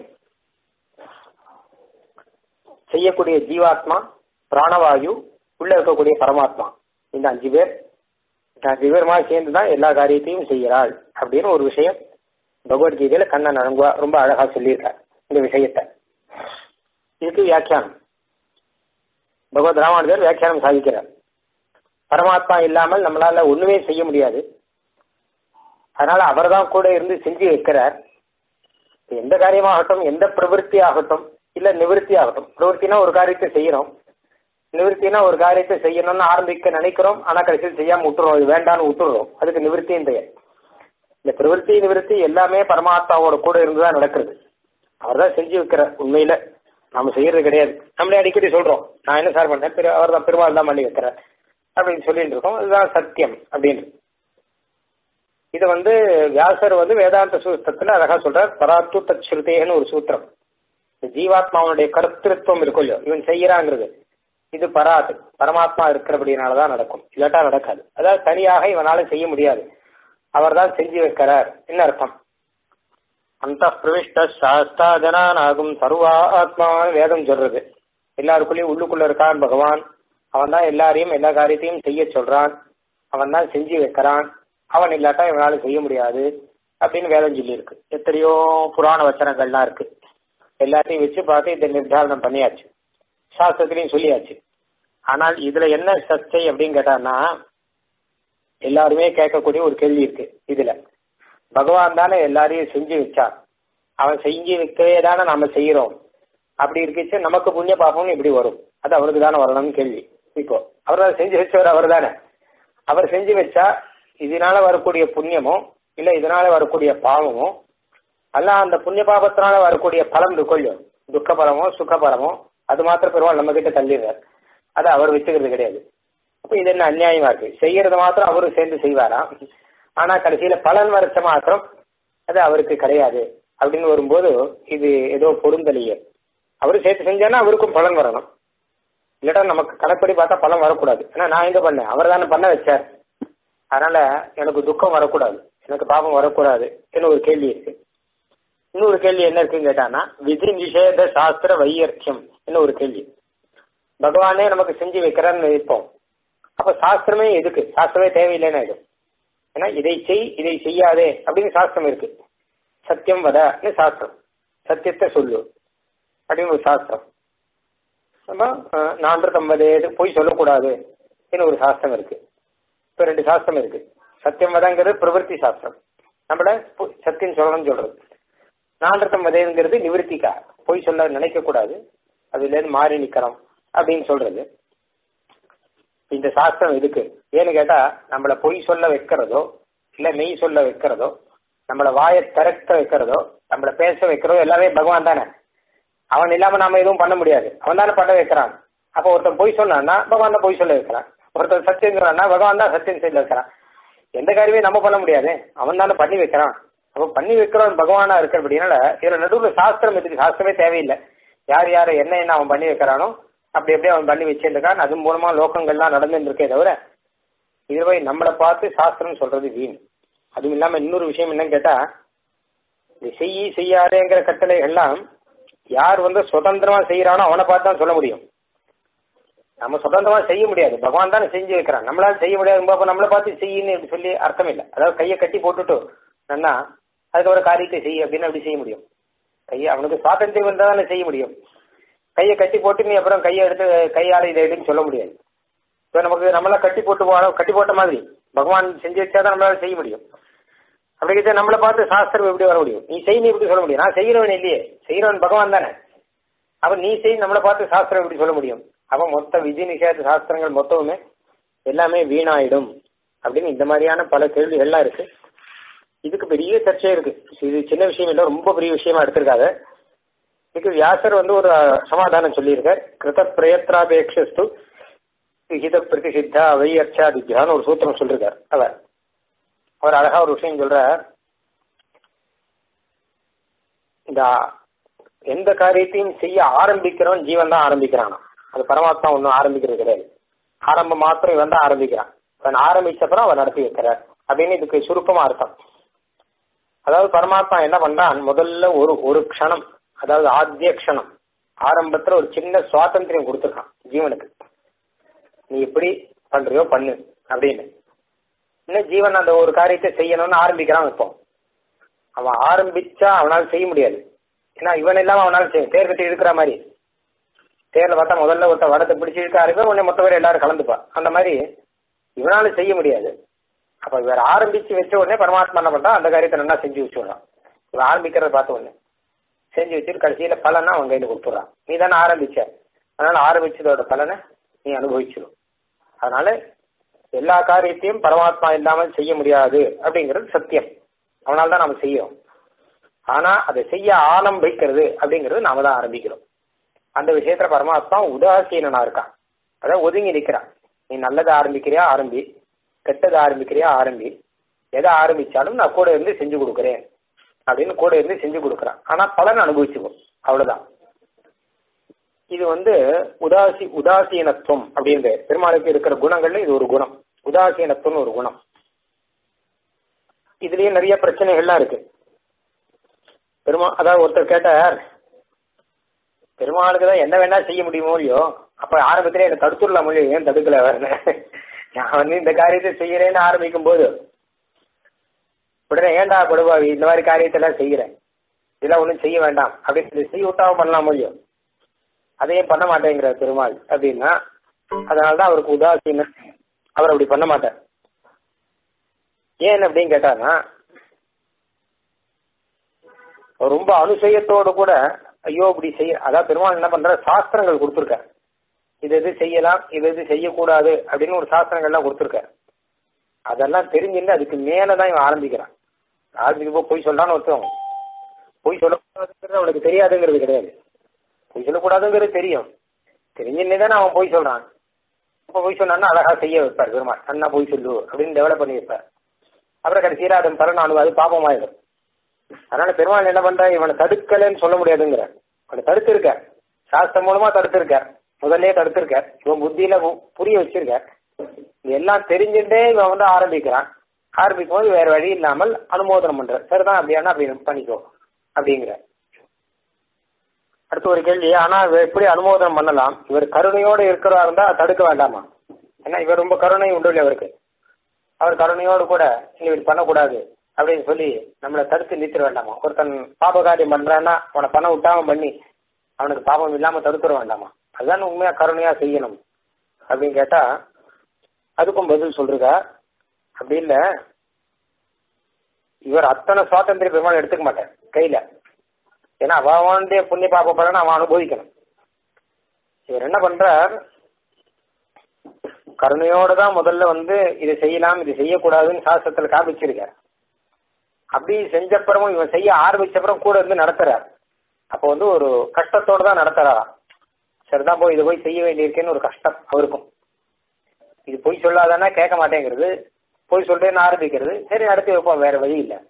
செய்யக்கூடிய ஜீவாத்மா பிராணவாயு உள்ள இருக்கக்கூடிய பரமாத்மா இந்த அஞ்சு பேர் விவரமா சேர்ந்து தான் எல்லா காரியத்தையும் செய்கிறாள் அப்படின்னு ஒரு விஷயம் பகவத்கீதையில கண்ணன் ரொம்ப ரொம்ப அழகா சொல்லியிருக்கார் இந்த விஷயத்த இதுக்கு வியாக்கியானம் பகவத் ராமானுஜர் வியாக்கியானம் சாதிக்கிறார் பரமாத்மா இல்லாமல் நம்மளால ஒண்ணுமே செய்ய முடியாது அதனால அவர் தான் கூட இருந்து செஞ்சு வைக்கிறார் எந்த காரியமாகட்டும் எந்த பிரவருத்தி ஆகட்டும் இல்ல நிவர்த்தி ஆகட்டும் பிரவருத்தினா ஒரு காரியத்தை செய்யறோம் நிவர்த்தினா ஒரு காரியத்தை செய்யணும்னு ஆரம்பிக்க நினைக்கிறோம் ஆனா கடைசியில் செய்யாம விட்டுறோம் இது வேண்டாம்னு விட்டுறோம் அதுக்கு நிவர்த்தியும் பெயர் இந்த பிரவருத்தி நிவர்த்தி எல்லாமே பரமாத்மாவோட கூட இருந்துதான் நடக்கிறது அவர் தான் செஞ்சு வைக்கிறார் உண்மையில நாம செய்யறது கிடையாது நம்மளே அடிக்கடி சொல்றோம் நான் என்ன சார் பண்ணேன் பெரு அவர் தான் பெருமாள் தான் பண்ணி வைக்கிறார் அப்படின்னு சொல்லிட்டு இருக்கோம் இதுதான் சத்தியம் அப்படின்னு இது வந்து வியாசர் வந்து வேதாந்த சூத்திரத்துல அழகா சொல்றார் பராத்து தச்சுருதேன்னு ஒரு சூத்திரம் இந்த ஜீவாத்மாவனுடைய கருத்திருவம் இருக்கும் இல்லையோ இவன் செய்யறாங்கிறது இது பராது பரமாத்மா இருக்கிறபடினாலதான் நடக்கும் இல்லாட்டா நடக்காது அதாவது தனியாக இவனால செய்ய முடியாது அவர் தான் செஞ்சு வைக்கிறார் என்ன அர்த்தம் அந்த பிரவிஷ்ட சாஸ்தாஜனானாகும் சர்வா ஆத்மா வேதம் சொல்றது எல்லாருக்குள்ளயும் உள்ளுக்குள்ள இருக்கான் பகவான் அவன் தான் எல்லாரையும் எல்லா காரியத்தையும் செய்ய சொல்றான் அவன் தான் செஞ்சு வைக்கிறான் அவன் இல்லாட்டா இவனால செய்ய முடியாது அப்படின்னு வேதம் சொல்லி இருக்கு எத்தனையோ புராண வச்சனங்கள்லாம் இருக்கு எல்லாத்தையும் வச்சு பார்த்து இதை நிர்தாரணம் பண்ணியாச்சு சாஸ்திரத்திலையும் சொல்லியாச்சு ஆனால் இதுல என்ன சர்ச்சை அப்படின்னு கேட்டான்னா எல்லாருமே கேட்கக்கூடிய ஒரு கேள்வி இருக்கு இதுல பகவான் தானே எல்லாரையும் செஞ்சு வச்சான் அவன் செஞ்சு வைக்கவே தானே நம்ம செய்யறோம் அப்படி இருக்குச்சு நமக்கு புண்ணிய பாபம்னு இப்படி வரும் அது அவருக்கு தானே வரணும்னு கேள்வி இப்போ அவர் தான் செஞ்சு வச்சவர் அவர் தானே அவர் செஞ்சு வச்சா இதனால வரக்கூடிய புண்ணியமோ இல்ல இதனால வரக்கூடிய பாவமோ அல்ல அந்த புண்ணிய பாபத்தினால வரக்கூடிய பலம் இருக்கும் துக்க பலமோ சுக பலமோ அது மாத்திரம் பெருமாள் நம்ம கிட்ட தள்ளிடுறார் அதை அவர் வச்சுக்கிறது கிடையாது அப்ப இது என்ன அநியாயமா இருக்கு செய்யறது மாத்திரம் அவரும் சேர்ந்து செய்வாராம் ஆனா கடைசியில பலன் வரைச்ச மாத்திரம் அது அவருக்கு கிடையாது அப்படின்னு வரும்போது இது ஏதோ பொருந்தலையே அவரு சேர்த்து செஞ்சானா அவருக்கும் பலன் வரணும் இல்லாட்டா நமக்கு கணப்படி பார்த்தா பலன் வரக்கூடாது ஏன்னா நான் எங்க பண்ணேன் அவர் தானே பண்ண வச்சார் அதனால எனக்கு துக்கம் வரக்கூடாது எனக்கு பாபம் வரக்கூடாது என்ன ஒரு கேள்வி இருக்கு இன்னொரு கேள்வி என்ன இருக்குன்னு கேட்டானா விதி நிஷேத சாஸ்திர வையர்த்தியம் என்ன ஒரு கேள்வி பகவானே நமக்கு செஞ்சு வைக்கிறான்னு வைப்போம் அப்ப சாஸ்திரமே எதுக்கு சாஸ்திரமே தேவையில்லைன்னா இது ஏன்னா இதை செய் இதை செய்யாதே அப்படின்னு சாஸ்திரம் இருக்கு சத்தியம் வதன்னு சாஸ்திரம் சத்தியத்தை சொல்லு அப்படின்னு ஒரு சாஸ்திரம் நம்ம நான்கு வதேது பொய் சொல்லக்கூடாது ஒரு சாஸ்திரம் இருக்கு இப்ப ரெண்டு சாஸ்திரம் இருக்கு சத்தியம் வதங்கிறது பிரவருத்தி சாஸ்திரம் நம்மள சத்தியம் சொல்லணும்னு சொல்றது நான்கு வதேங்கிறது நிவர்த்திக்கா பொய் சொல்ல நினைக்க கூடாது அதுல இருந்து மாறி நிக்கணும் அப்படின்னு சொல்றது இந்த சாஸ்திரம் எதுக்கு ஏன்னு கேட்டா நம்மள பொய் சொல்ல வைக்கிறதோ இல்ல மெய் சொல்ல வைக்கிறதோ நம்மள வாயை திறக்க வைக்கிறதோ நம்மள பேச வைக்கிறதோ எல்லாமே பகவான் தானே அவன் இல்லாம நாம எதுவும் பண்ண முடியாது அவன் தானே பண்ண வைக்கிறான் அப்ப ஒருத்தன் பொய் சொன்னான்னா பகவான் தான் பொய் சொல்ல வைக்கிறான் ஒருத்தன் சத்தியம் சொன்னா பகவான் தான் சத்தியம் செய்ய வைக்கிறான் எந்த காரியமே நம்ம பண்ண முடியாது அவன் தானே பண்ணி வைக்கிறான் அப்ப பண்ணி வைக்கிறவன் பகவானா இருக்கிறபடினால இதுல நடுவில் சாஸ்திரம் எதுக்கு சாஸ்திரமே தேவையில்லை யார் யார் என்ன என்ன அவன் பண்ணி வைக்கிறானோ அப்படி அப்படியே அவன் பண்ணி வச்சிருக்கான் அது மூலமா லோகங்கள்லாம் நடந்துட்டு இருக்கே தவிர இதுவே நம்மளை பார்த்து சாஸ்திரம் சொல்றது வீண் அதுவும் இல்லாம இன்னொரு விஷயம் என்னன்னு கேட்டா இந்த செய்யி செய்யாதேங்கிற கட்டளை எல்லாம் யார் வந்து சுதந்திரமா செய்யறானோ அவனை பார்த்து தான் சொல்ல முடியும் நம்ம சுதந்திரமா செய்ய முடியாது பகவான் தானே செஞ்சு வைக்கிறான் நம்மளால செய்ய முடியாது அப்ப நம்மளை பார்த்து செய்யின்னு சொல்லி அர்த்தம் இல்லை அதாவது கையை கட்டி போட்டுட்டு நன்னா அதுக்கு ஒரு காரியத்தை செய்ய அப்படின்னு அப்படி செய்ய முடியும் கையை அவனுக்கு சுவாதந்திரம் இருந்தா தானே செய்ய முடியும் கையை கட்டி போட்டு நீ அப்புறம் கையை எடுத்து கையால இதை எடுன்னு சொல்ல முடியாது இப்போ நமக்கு நம்மள கட்டி போட்டு போனோம் கட்டி போட்ட மாதிரி பகவான் செஞ்சு வச்சாதான் நம்மளால செய்ய முடியும் அப்படி நம்மளை பார்த்து சாஸ்திரம் எப்படி வர முடியும் நீ செய் நீ எப்படி சொல்ல முடியும் நான் செய்யறவன் இல்லையே செய்யறவன் பகவான் தானே அவன் நீ செய் நம்மளை பார்த்து சாஸ்திரம் எப்படி சொல்ல முடியும் அவன் மொத்த விதி நிஷேத சாஸ்திரங்கள் மொத்தமுமே எல்லாமே வீணாயிடும் அப்படின்னு இந்த மாதிரியான பல கேள்விகள்லாம் இருக்கு இதுக்கு பெரிய சர்ச்சை இருக்கு இது சின்ன விஷயம் இல்லை ரொம்ப பெரிய விஷயமா எடுத்திருக்காங்க இதுக்கு வியாசர் வந்து ஒரு சமாதானம் சொல்லியிருக்கார் கிருத பிரயத்னாபேட்சஸ்து விகித பிரதிசித்தா வையர்ச்சாதித்யான்னு ஒரு சூத்திரம் சொல்லிருக்கார் அவர் அவர் அழகா ஒரு விஷயம் சொல்றார் இந்த எந்த காரியத்தையும் செய்ய ஆரம்பிக்கிறவன் ஜீவன் தான் ஆரம்பிக்கிறான் அது பரமாத்மா ஒன்றும் ஆரம்பிக்கிறது கிடையாது ஆரம்பம் மாத்திரம் இவன் தான் ஆரம்பிக்கிறான் அவன் ஆரம்பிச்சப்பறம் அவன் நடத்தி வைக்கிறார் அப்படின்னு இதுக்கு சுருக்கமா அர்த்தம் அதாவது பரமாத்மா என்ன பண்றான் முதல்ல ஒரு ஒரு க்ஷணம் அதாவது ஆத்திய க்ஷணம் ஆரம்பத்துல ஒரு சின்ன சுவாதந்திரம் கொடுத்துருக்கான் ஜீவனுக்கு நீ எப்படி பண்றியோ பண்ணு அப்படின்னு இன்னும் ஜீவன் அந்த ஒரு காரியத்தை செய்யணும்னு ஆரம்பிக்கிறான் இப்போ அவன் ஆரம்பிச்சா அவனால செய்ய முடியாது ஏன்னா இவன் இல்லாம அவனால செய்ய தேர் கட்டி இருக்கிற மாதிரி தேர்ல பார்த்தா முதல்ல ஒருத்த வடத்தை பிடிச்சி இருக்க ஆரம்பிப்பா உடனே மொத்த பேர் எல்லாரும் கலந்துப்பா அந்த மாதிரி இவனால செய்ய முடியாது அப்ப வேற ஆரம்பிச்சு வச்ச உடனே பரமாத்மா என்ன பண்றான் அந்த காரியத்தை நல்லா செஞ்சு வச்சுடுறான் இவன் ஆரம்பிக்கிறத பார்த்த உடனே செஞ்சு வச்சுட்டு கடைசியில பலனை அவன் கையில கொடுத்துட்றான் நீ தானே ஆரம்பிச்ச அதனால ஆரம்பிச்சதோட பலனை நீ அனுபவிச்சிடும் அதனால எல்லா காரியத்தையும் பரமாத்மா இல்லாமல் செய்ய முடியாது அப்படிங்கிறது சத்தியம் அவனால தான் நாம செய்யறோம் ஆனா அதை செய்ய ஆரம்பிக்கிறது அப்படிங்கிறது நாம தான் ஆரம்பிக்கிறோம் அந்த விஷயத்துல பரமாத்மா உதாசீனனா இருக்கான் அதான் ஒதுங்கி நிக்கிறான் நீ நல்லதை ஆரம்பிக்கிறியா ஆரம்பி கெட்டதை ஆரம்பிக்கிறியா ஆரம்பி எதை ஆரம்பிச்சாலும் நான் கூட இருந்து செஞ்சு கொடுக்குறேன் அப்படின்னு கூட இருந்து செஞ்சு கொடுக்குறான் ஆனா பலன் அனுபவிச்சுக்கும் அவ்வளவுதான் இது வந்து உதாசி உதாசீனத்துவம் அப்படின்ற பெருமாளுக்கு இருக்கிற குணங்கள்ல இது ஒரு குணம் உதாசீனத்துவம் ஒரு குணம் இதுலயே நிறைய பிரச்சனைகள்லாம் இருக்கு பெருமா அதாவது ஒருத்தர் கேட்டார் பெருமாளுக்கு தான் என்ன வேணா செய்ய முடியுமோ இல்லையோ அப்ப ஆரம்பத்திலே என்ன தடுத்துடலாம் இல்லையோ ஏன் தடுக்கல வரல நான் வந்து இந்த காரியத்தை செய்யறேன்னு ஆரம்பிக்கும் போது உடனே ஏன்டா கொடுவாவி இந்த மாதிரி காரியத்தெல்லாம் செய்யறேன் இதெல்லாம் ஒன்றும் செய்ய வேண்டாம் அப்படின்னு செய்ய விட்டாம பண்ணலாம் இல்லையோ அதையும் பண்ண மாட்டேங்கிற பெருமாள் அப்படின்னா அதனாலதான் அவருக்கு உதாசீன அவர் அப்படி பண்ண மாட்டார் ஏன் அப்படின்னு கேட்டாருன்னா அவர் ரொம்ப அனுசயத்தோடு கூட ஐயோ இப்படி செய்ய அதாவது பெருமாள் என்ன பண்ற சாஸ்திரங்கள் கொடுத்துருக்காரு இது எது செய்யலாம் இது எது செய்யக்கூடாது அப்படின்னு ஒரு சாஸ்திரங்கள்லாம் கொடுத்துருக்காரு அதெல்லாம் தெரிஞ்சுட்டு அதுக்கு மேலதான் இவன் ஆரம்பிக்கிறான் ஆரம்பிக்கப்போ போய் சொல்றான்னு ஒருத்தவங்க போய் சொல்லக்கூடாதுங்கிறது அவனுக்கு தெரியாதுங்கிறது கிடையாது பொய் சொல்லக்கூடாதுங்கிறது தெரியும் தெரிஞ்சுன்னே தானே அவன் போய் சொல்றான் அப்ப போய் சொன்னான்னா அழகா செய்ய வைப்பார் பெருமாள் அண்ணா போய் சொல்லு அப்படின்னு டெவலப் பண்ணி வைப்பார் அப்புறம் கடைசியில் அதன் பரநானு அது பாப்பமாயிடும் அதனால பெருமாள் என்ன பண்ற இவனை தடுக்கலன்னு சொல்ல முடியாதுங்கிற அவனை தடுத்திருக்க சாஸ்திரம் மூலமா தடுத்திருக்க முதல்ல தடுத்திருக்க இவன் புத்தியில புரிய வச்சிருக்க இது எல்லாம் தெரிஞ்சுட்டே இவன் வந்து ஆரம்பிக்கிறான் ஆரம்பிக்கும் போது வேற வழி இல்லாமல் அனுமோதனம் பண்ற சரிதான் அப்படியானா அப்படி பண்ணிக்கோ அப்படிங்கிற அடுத்து ஒரு கேள்வி ஆனா இவர் எப்படி அனுமோதனம் பண்ணலாம் இவர் கருணையோட இருக்கிறதா இருந்தா தடுக்க வேண்டாமா ஏன்னா இவர் ரொம்ப கருணை உண்டு இல்லை அவருக்கு அவர் கருணையோடு கூட நீ இப்படி பண்ணக்கூடாது அப்படின்னு சொல்லி நம்மளை தடுத்து நிறுத்திட வேண்டாமா ஒருத்தன் பாப காரியம் பண்றான்னா அவனை பணம் விட்டாம பண்ணி அவனுக்கு பாபம் இல்லாம தடுத்துட வேண்டாமா அதுதான் உண்மையா கருணையா செய்யணும் அப்படின்னு கேட்டா அதுக்கும் பதில் சொல்றீங்க அப்படி இல்ல இவர் அத்தனை சுவாதந்திரிய பெருமாள் எடுத்துக்க மாட்டார் கையில ஏன்னா அவனுடைய புண்ணிய பாப்ப பலனை அவன் அனுபவிக்கணும் இவர் என்ன பண்றார் கருணையோட தான் முதல்ல வந்து இதை செய்யலாம் இது செய்யக்கூடாதுன்னு சாஸ்திரத்துல காமிச்சிருக்கார் அப்படி செஞ்சப்புறமும் இவன் செய்ய ஆரம்பிச்சப்புறம் கூட இருந்து நடத்துறார் அப்போ வந்து ஒரு கஷ்டத்தோட தான் நடத்துறாராம் சரிதான் போய் இதை போய் செய்ய வேண்டியிருக்கேன்னு ஒரு கஷ்டம் அவருக்கும் இது போய் சொல்லாதானா கேட்க மாட்டேங்கிறது போய் சொல்றேன்னு ஆரம்பிக்கிறது சரி நடத்தி வைப்போம் வேற வழி இல்லை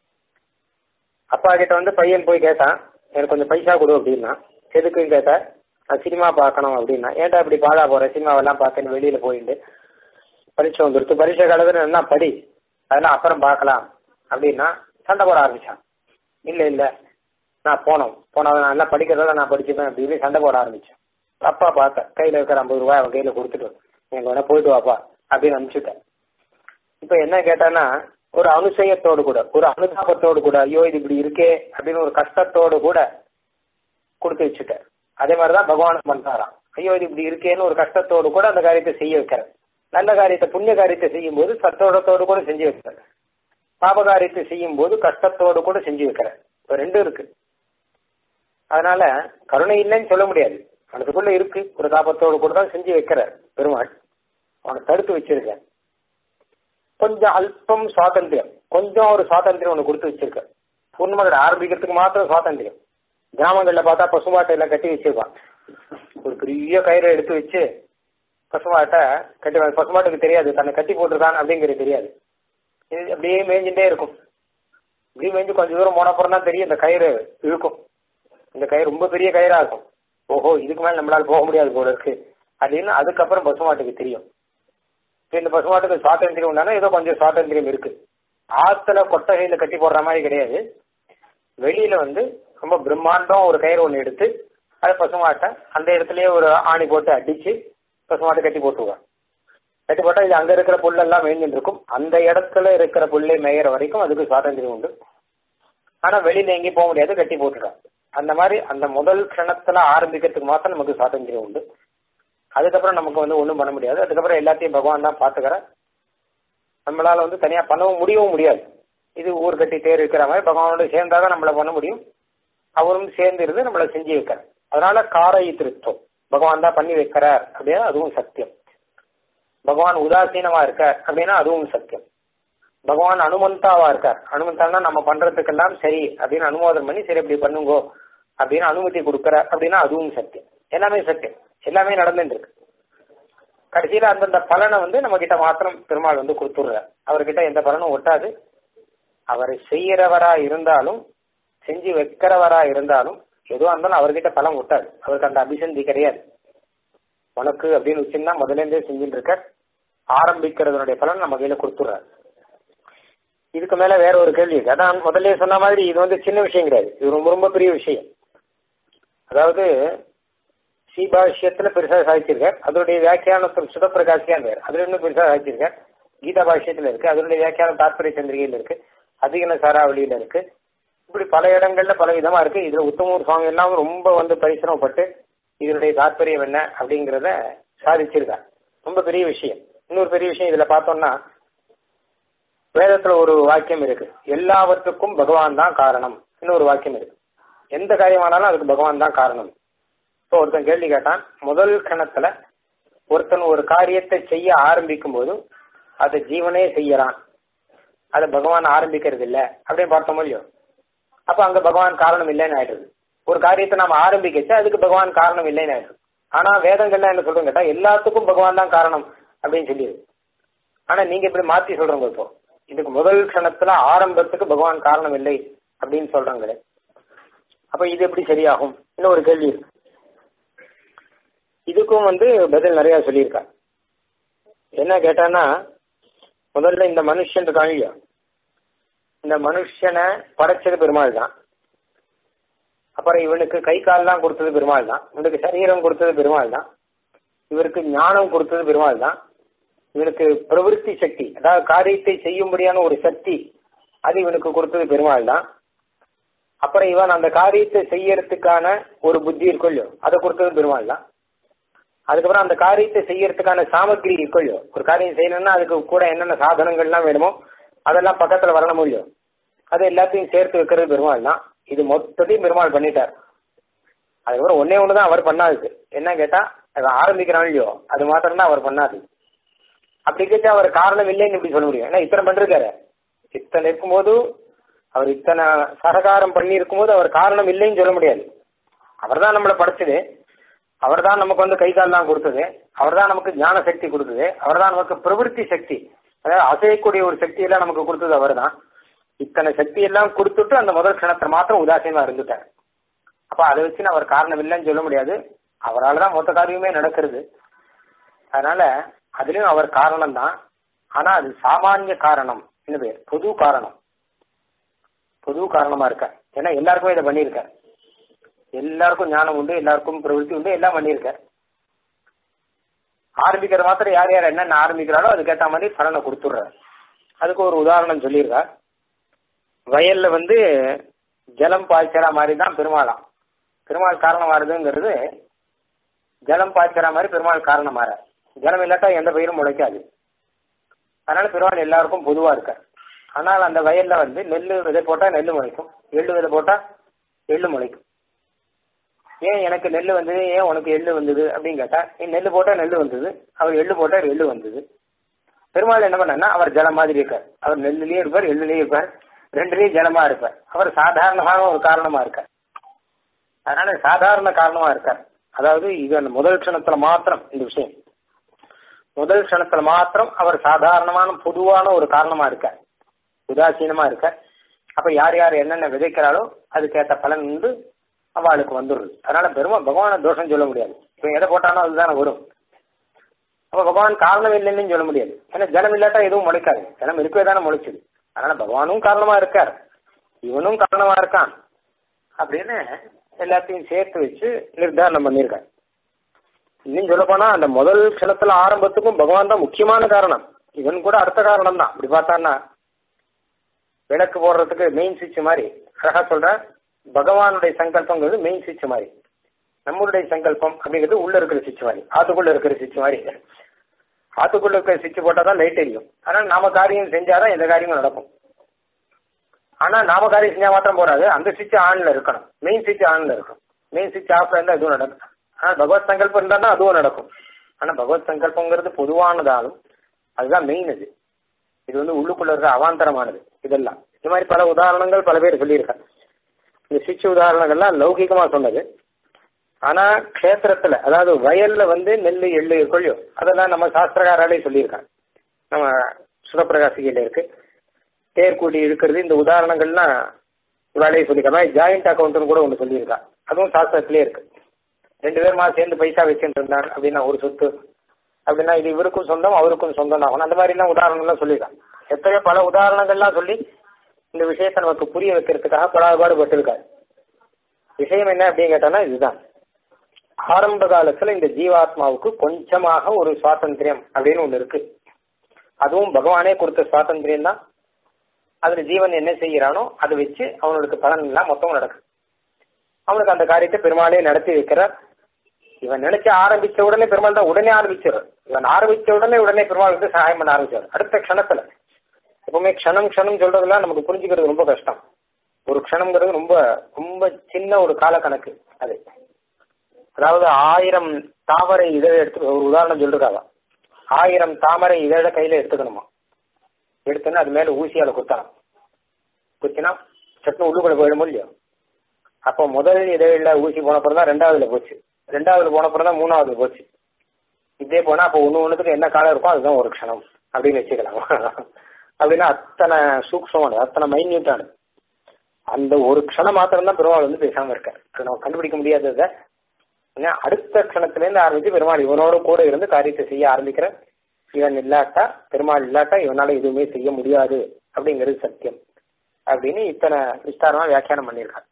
அப்பா கிட்ட வந்து பையன் போய் கேட்டான் எனக்கு கொஞ்சம் பைசா கொடு அப்படின்னா எதுக்குன்னு கேட்டேன் நான் சினிமா பார்க்கணும் அப்படின்னா ஏன்டா இப்படி பாழா போறேன் சினிமாவெல்லாம் பார்த்தேன்னு வெளியில போயிட்டு பரீட்சை வந்துருச்சு பரீட்சை காலத்துல என்ன படி அதெல்லாம் அப்புறம் பார்க்கலாம் அப்படின்னா சண்டை போட ஆரம்பிச்சான் இல்ல இல்ல நான் போனோம் போனவன் நான் நல்லா படிக்கிறதால நான் படிச்சுப்பேன் அப்படின்னு சண்டை போட ஆரம்பிச்சேன் அப்பா பார்த்தேன் கையில இருக்கிற ஐம்பது ரூபாய் அவன் கையில கொடுத்துட்டு எங்க வேணா போயிட்டு வாப்பா அப்படின்னு அனுப்பிச்சுட்டேன் இப்ப என்ன கேட்டானா ஒரு அனுசயத்தோடு கூட ஒரு அனுதாபத்தோடு கூட ஐயோ இது இப்படி இருக்கே அப்படின்னு ஒரு கஷ்டத்தோடு கூட கொடுத்து வச்சுட்டார் அதே மாதிரிதான் பகவான் பண்றாராம் ஐயோ இது இப்படி இருக்கேன்னு ஒரு கஷ்டத்தோடு கூட அந்த காரியத்தை செய்ய வைக்கிறார் நல்ல காரியத்தை புண்ணிய காரியத்தை செய்யும் போது சத்தோடத்தோடு கூட செஞ்சு வைக்கிறார் பாப காரியத்தை செய்யும் போது கஷ்டத்தோடு கூட செஞ்சு வைக்கிறார் இப்ப ரெண்டும் இருக்கு அதனால கருணை இல்லைன்னு சொல்ல முடியாது மனசுக்குள்ள இருக்கு ஒரு தாபத்தோடு கூட தான் செஞ்சு வைக்கிறார் பெருமாள் அவனை தடுத்து வச்சிருக்கார் கொஞ்சம் அல்பம் சுவாதந்திரம் கொஞ்சம் ஒரு சுவாதந்திரம் ஒன்று கொடுத்து வச்சிருக்க பூர்ணமகட ஆரம்பிக்கிறதுக்கு மாத்திரம் சுவாதந்திரம் கிராமங்கள்ல பார்த்தா பசுமாட்டை எல்லாம் கட்டி வச்சிருப்பான் ஒரு பெரிய கயிறை எடுத்து வச்சு பசுமாட்டை கட்டி பசுமாட்டுக்கு தெரியாது தன்னை கட்டி போட்டிருக்கான் அப்படிங்கிறது தெரியாது இது அப்படியே மேய்ஞ்சுட்டே இருக்கும் இப்படி மேய்ஞ்சு கொஞ்சம் தூரம் போன அப்புறம் தான் தெரியும் இந்த கயிறு இழுக்கும் இந்த கயிறு ரொம்ப பெரிய கயிறா இருக்கும் ஓஹோ இதுக்கு மேல நம்மளால போக முடியாது போல இருக்கு அப்படின்னு அதுக்கப்புறம் பசுமாட்டுக்கு தெரியும் இந்த பசுமாட்டுக்கு சுவாதந்திரம் உண்டானா ஏதோ கொஞ்சம் சுவாதந்திரம் இருக்கு ஆத்துல கொட்டகையில கட்டி போடுற மாதிரி கிடையாது வெளியில வந்து ரொம்ப பிரம்மாண்டம் ஒரு கயிறு ஒன்று எடுத்து அதை பசுமாட்டை அந்த இடத்துலயே ஒரு ஆணி போட்டு அடிச்சு பசுமாட்டை கட்டி போட்டுருவாங்க கட்டி போட்டா இது அங்க இருக்கிற புல்லெல்லாம் மேய்ஞ்சிட்டு இருக்கும் அந்த இடத்துல இருக்கிற புல்லை மேயிற வரைக்கும் அதுக்கு சுவாதந்திரம் உண்டு ஆனா வெளியில எங்கேயும் போக முடியாது கட்டி போட்டுட்டான் அந்த மாதிரி அந்த முதல் க்ஷணத்துல ஆரம்பிக்கிறதுக்கு மாத்திரம் நமக்கு சுவாதந்திரம் உண்டு அதுக்கப்புறம் நமக்கு வந்து ஒன்றும் பண்ண முடியாது அதுக்கப்புறம் எல்லாத்தையும் பகவான் தான் பாத்துக்கிறார் நம்மளால வந்து தனியா பண்ணவும் முடியவும் முடியாது இது ஊர் கட்டி தேர் இருக்கிற மாதிரி பகவானோட சேர்ந்தாதான் நம்மள பண்ண முடியும் அவரும் சேர்ந்து இருந்து நம்மளை செஞ்சு வைக்கிறார் அதனால காரை திருத்தம் பகவான் தான் பண்ணி வைக்கிறார் அப்படின்னா அதுவும் சத்தியம் பகவான் உதாசீனமா இருக்கார் அப்படின்னா அதுவும் சத்தியம் பகவான் அனுமந்தாவா இருக்கார் அனுமந்தான்னா நம்ம பண்றதுக்கெல்லாம் சரி அப்படின்னு அனுமோதனம் பண்ணி சரி இப்படி பண்ணுங்கோ அப்படின்னு அனுமதி கொடுக்கறார் அப்படின்னா அதுவும் சத்தியம் எல்லாமே சத்தியம் எல்லாமே நடந்துட்டு இருக்கு கடைசியில அந்தந்த பலனை வந்து நம்ம கிட்ட மாத்திரம் பெருமாள் வந்து கொடுத்துடுறார் அவர்கிட்ட எந்த பலனும் ஒட்டாது அவர் செய்யறவரா இருந்தாலும் செஞ்சு வைக்கிறவரா இருந்தாலும் எதுவா இருந்தாலும் அவர்கிட்ட பலம் ஒட்டாது அவருக்கு அந்த அபிசந்தி கிடையாது உனக்கு அப்படின்னு வச்சுன்னா முதல்ல இருந்தே செஞ்சுட்டு இருக்க ஆரம்பிக்கிறதுனுடைய பலன் நம்ம கையில கொடுத்துடுறாரு இதுக்கு மேல வேற ஒரு கேள்வி இருக்கு அதான் முதல்ல சொன்ன மாதிரி இது வந்து சின்ன விஷயம் கிடையாது இது ரொம்ப ரொம்ப பெரிய விஷயம் அதாவது ஸ்ரீபாஷ்யத்துல பெருசா சாதிச்சிருக்கார் அதனுடைய வியாக்கியானத்தில் சுதப்பிரகாசியான் வேறு அதுல இன்னும் பெருசா சாதிச்சிருக்கார் கீதா பாஷ்யத்துல இருக்கு அதனுடைய வியாக்கியானம் தாற்பரிய சந்திரிகையில் இருக்கு அதிகன சாராவளியில இருக்கு இப்படி பல இடங்கள்ல பல விதமா இருக்கு இதுல உத்தமூர் சுவாமி எல்லாம் ரொம்ப வந்து பரிசிரமப்பட்டு இதனுடைய தாற்பயம் என்ன அப்படிங்கறத சாதிச்சிருக்கார் ரொம்ப பெரிய விஷயம் இன்னொரு பெரிய விஷயம் இதுல பார்த்தோம்னா வேதத்துல ஒரு வாக்கியம் இருக்கு எல்லாவற்றுக்கும் பகவான் தான் காரணம் இன்னொரு வாக்கியம் இருக்கு எந்த காரியமானாலும் அதுக்கு பகவான் தான் காரணம் இப்போ ஒருத்தன் கேள்வி கேட்டான் முதல் கணத்துல ஒருத்தன் ஒரு காரியத்தை செய்ய ஆரம்பிக்கும் போது அதை ஜீவனே செய்யறான் அதை பகவான் ஆரம்பிக்கிறது இல்ல அப்படின்னு பார்த்தோம் இல்லையோ அப்ப அங்க பகவான் காரணம் இல்லைன்னு ஆயிடுது ஒரு காரியத்தை நாம ஆரம்பிக்கச்சு அதுக்கு பகவான் காரணம் இல்லைன்னு ஆயிடுது ஆனா வேதங்கள்லாம் என்ன சொல்றோம் கேட்டா எல்லாத்துக்கும் பகவான் தான் காரணம் அப்படின்னு சொல்லிடுது ஆனா நீங்க இப்படி மாத்தி சொல்றீங்க இப்போ இதுக்கு முதல் க்ஷணத்துல ஆரம்பத்துக்கு பகவான் காரணம் இல்லை அப்படின்னு சொல்றாங்களே அப்ப இது எப்படி சரியாகும் இன்னும் ஒரு கேள்வி இருக்கு இதுக்கும் வந்து பதில் நிறைய சொல்லியிருக்கா என்ன கேட்டான்னா முதல்ல இந்த மனுஷன் இருக்கான் இல்லையா இந்த மனுஷனை படைச்சது பெருமாள் தான் அப்புறம் இவனுக்கு கை கால்லாம் கொடுத்தது பெருமாள் தான் இவனுக்கு சரீரம் கொடுத்தது பெருமாள் தான் இவருக்கு ஞானம் கொடுத்தது பெருமாள் தான் இவனுக்கு பிரவிற்த்தி சக்தி அதாவது காரியத்தை செய்யும்படியான ஒரு சக்தி அது இவனுக்கு கொடுத்தது பெருமாள் தான் அப்புறம் இவன் அந்த காரியத்தை செய்யறதுக்கான ஒரு புத்தி இருக்கும் இல்லையோ அதை கொடுத்தது பெருமாள் தான் அதுக்கப்புறம் அந்த காரியத்தை செய்யறதுக்கான சாமக்கிரி இருக்கும் இல்லையோ ஒரு காரியம் செய்யணும்னா அதுக்கு கூட என்னென்ன சாதனங்கள்லாம் வேணுமோ அதெல்லாம் பக்கத்துல வரணும் இல்லையோ அது எல்லாத்தையும் சேர்த்து வைக்கிறது பெருமாள் தான் இது மொத்தத்தையும் பெருமாள் பண்ணிட்டார் அதுக்கப்புறம் ஒன்னே ஒண்ணுதான் அவர் பண்ணாது என்ன கேட்டா அதை ஆரம்பிக்கிறான் இல்லையோ அது மாத்திரம் தான் அவர் பண்ணாது அப்படி கேட்டா அவர் காரணம் இல்லைன்னு எப்படி சொல்ல முடியும் ஏன்னா இத்தனை பண்ணிருக்காரு இத்தனை இருக்கும்போது அவர் இத்தனை சககாரம் பண்ணி இருக்கும்போது அவர் காரணம் இல்லைன்னு சொல்ல முடியாது அவர் தான் நம்மளை படைச்சது அவர் தான் நமக்கு வந்து கை கால் தான் கொடுத்தது அவர் தான் நமக்கு ஞான சக்தி கொடுத்தது அவர் தான் நமக்கு பிரவிற்த்தி சக்தி அதாவது அசையக்கூடிய ஒரு சக்தி எல்லாம் நமக்கு கொடுத்தது அவர் தான் இத்தனை சக்தி எல்லாம் கொடுத்துட்டு அந்த முதல் க்ஷணத்தை மாத்திரம் உதாசீனமா இருந்துட்டார் அப்ப அதை வச்சு அவர் காரணம் இல்லைன்னு சொல்ல முடியாது அவரால் தான் மொத்த காரியமே நடக்கிறது அதனால அதுலயும் அவர் காரணம் தான் ஆனா அது சாமானிய காரணம் என்ன பேர் பொது காரணம் பொது காரணமா இருக்க ஏன்னா எல்லாருக்குமே இதை பண்ணியிருக்கார் எல்லாருக்கும் ஞானம் உண்டு எல்லாருக்கும் பிரவருத்தி உண்டு எல்லாம் பண்ணியிருக்கார் ஆரம்பிக்கிற மாத்திரம் யார் யார் என்னென்ன ஆரம்பிக்கிறாரோ அதுக்கேற்ற மாதிரி பலனை கொடுத்துடுறார் அதுக்கு ஒரு உதாரணம் சொல்லியிருக்கார் வயல்ல வந்து ஜலம் பாய்ச்சற மாதிரி தான் பெருமாளாம் பெருமாள் காரணம் மாறுதுங்கிறது ஜலம் பாய்ச்சற மாதிரி பெருமாள் காரணம் மாற ஜலம் இல்லாட்டா எந்த பயிரும் முளைக்காது அதனால பெருமாள் எல்லாருக்கும் பொதுவா இருக்கார் ஆனால் அந்த வயல்ல வந்து நெல் விதை போட்டா நெல் முளைக்கும் எள்ளு விதை போட்டா எள்ளு முளைக்கும் ஏன் எனக்கு நெல் வந்தது ஏன் உனக்கு எள்ளு வந்தது அப்படின்னு கேட்டா நீ நெல் போட்டா நெல் வந்தது அவர் எள்ளு போட்டா எள்ளு வந்தது பெருமாள் என்ன பண்ணா அவர் ஜலம் மாதிரி இருக்கார் அவர் நெல்லுலயும் இருப்பார் எள்ளுலயும் இருப்பார் ரெண்டுலயும் ஜலமா இருப்பார் அவர் சாதாரணமான ஒரு காரணமா இருக்கார் அதனால சாதாரண காரணமா இருக்கார் அதாவது இது அந்த முதல் க்ஷணத்துல மாத்திரம் இந்த விஷயம் முதல் க்ஷணத்துல மாத்திரம் அவர் சாதாரணமான பொதுவான ஒரு காரணமா இருக்கார் உதாசீனமா இருக்கார் அப்ப யார் யார் என்னென்ன விதைக்கிறாளோ அதுக்கேற்ற பலன் வந்து அவளுக்கு வந்துடுது அதனால பெருமா பகவான தோஷம் சொல்ல முடியாது இப்ப எதை போட்டானோ அதுதானே வரும் அப்ப பகவான் காரணம் இல்லைன்னு சொல்ல முடியாது ஏன்னா ஜலம் இல்லாட்டா எதுவும் முளைக்காது ஜலம் இருக்கவே தானே முளைச்சுது அதனால பகவானும் காரணமா இருக்கார் இவனும் காரணமா இருக்கான் அப்படின்னு எல்லாத்தையும் சேர்த்து வச்சு நிர்தாரணம் பண்ணியிருக்கார் இன்னும் சொல்ல போனா அந்த முதல் க்ஷணத்துல ஆரம்பத்துக்கும் பகவான் தான் முக்கியமான காரணம் இவன் கூட அடுத்த காரணம் தான் அப்படி பார்த்தான்னா விளக்கு போடுறதுக்கு மெயின் சுவிட்ச் மாதிரி அழகா சொல்ற பகவானுடைய சங்கல்பங்கிறது மெயின் சுவிட்ச் மாதிரி நம்மளுடைய சங்கல்பம் அப்படிங்கிறது உள்ள இருக்கிற சுவிட்ச் மாதிரி ஆத்துக்குள்ள இருக்கிற சுவிட்ச் மாதிரி ஆத்துக்குள்ள இருக்கிற சுவிட்ச் போட்டால் தான் லைட் எரியும் ஆனால் நாம காரியம் செஞ்சாதான் எந்த காரியமும் நடக்கும் ஆனா நாம காரியம் செஞ்சா மாத்திரம் போறாது அந்த சுவிட்ச் ஆன்ல இருக்கணும் மெயின் சுவிட்ச் ஆன்ல இருக்கும் மெயின் சுவிட்ச் ஆஃப்ல இருந்தா எதுவும் நடக்கும் ஆனா பகவத் சங்கல்பம் இருந்தா அதுவும் நடக்கும் ஆனா பகவத் சங்கல்பங்கிறது பொதுவானதாலும் அதுதான் மெயின் இது இது வந்து உள்ளுக்குள்ள இருக்க அவாந்தரமானது இதெல்லாம் இந்த மாதிரி பல உதாரணங்கள் பல பேர் சொல்லியிருக்காங்க இந்த சுவிட்ச் உதாரணங்கள்லாம் லௌகிகமா சொன்னது ஆனா க்ஷேத்திரத்துல அதாவது வயல்ல வந்து நெல் எள்ளு கொள்ளியோ அதெல்லாம் நம்ம சாஸ்திரகாராலே சொல்லியிருக்காங்க நம்ம சுதப்பிரகாசிகையில இருக்கு தேர்கூடி இழுக்கிறது இந்த உதாரணங்கள்லாம் வேலையை சொல்லியிருக்காங்க ஜாயிண்ட் அக்கௌண்ட்னு கூட ஒன்று சொல்லியிருக்கா அதுவும் சாஸ்திரத்திலே இருக்கு ரெண்டு பேருமா சேர்ந்து பைசா வச்சுட்டு இருந்தாங்க அப்படின்னா ஒரு சொத்து அப்படின்னா இது இவருக்கும் சொந்தம் அவருக்கும் சொந்தம் ஆகணும் அந்த மாதிரிலாம் உதாரணங்கள்லாம் சொல்லியிருக்காங்க எத்தனையோ பல உதாரணங்கள்லாம் சொல்லி இந்த விஷயத்தை நமக்கு புரிய வைக்கிறதுக்காக படாபாடுபட்டிருக்காரு விஷயம் என்ன அப்படின்னு கேட்டோம்னா இதுதான் ஆரம்ப காலத்துல இந்த ஜீவாத்மாவுக்கு கொஞ்சமாக ஒரு சுவாதந்திரியம் அப்படின்னு ஒண்ணு இருக்கு அதுவும் பகவானே கொடுத்த சுவாதந்திரியம் தான் அதுல ஜீவன் என்ன செய்யறானோ அதை வச்சு அவனுக்கு பலன் எல்லாம் மொத்தம் நடக்கும் அவனுக்கு அந்த காரியத்தை பெருமாளே நடத்தி வைக்கிறார் இவன் நினைச்சு ஆரம்பிச்ச உடனே பெருமாள் தான் உடனே ஆரம்பிச்சிடும் இவன் ஆரம்பிச்ச உடனே உடனே பெருமாள் வந்து சகாயம் பண்ண ஆரம்பிச்சார் அடுத்த க்ஷணத்துல எப்பவுமே க்ஷணம் க்ஷணம் சொல்றதெல்லாம் நமக்கு புரிஞ்சுக்கிறது ரொம்ப கஷ்டம் ஒரு க்ஷணம்ங்கிறது ரொம்ப ரொம்ப சின்ன ஒரு கால கணக்கு அது அதாவது ஆயிரம் தாமரை இதழை எடுத்து ஒரு உதாரணம் சொல்லிருக்காங்க ஆயிரம் தாமரை இதழ கையில எடுத்துக்கணுமா எடுத்துன்னு அது மேல ஊசியால குத்தணும் குத்தினா சட்னு உள்ளுக்குள்ள போயிடும் இல்லையோ அப்போ முதல் இதழில் ஊசி போனப்புறம் தான் ரெண்டாவதுல போச்சு ரெண்டாவதுல போனப்புறம் தான் மூணாவதுல போச்சு இதே போனா அப்போ ஒண்ணு ஒண்ணுத்துக்கு என்ன காலம் இருக்கோ அதுதான் ஒரு க்ஷணம் அப்படின்னு வச்சுக்கலாம் அப்படின்னா அத்தனை சூக்ஷமானது அத்தனை மைன்யூட்டானது அந்த ஒரு க்ஷணம் மாத்திரம் தான் பெருமாள் வந்து பேசாம இருக்கார் அது நம்ம கண்டுபிடிக்க முடியாததை ஏன்னா அடுத்த க்ஷணத்துல இருந்து ஆரம்பிச்சு பெருமாள் இவனோட கூட இருந்து காரியத்தை செய்ய ஆரம்பிக்கிற இவன் இல்லாட்டா பெருமாள் இல்லாட்டா இவனால எதுவுமே செய்ய முடியாது அப்படிங்கிறது சத்தியம் அப்படின்னு இத்தனை விஸ்தாரமா வியாக்கியானம் பண்ணியிருக்காங்க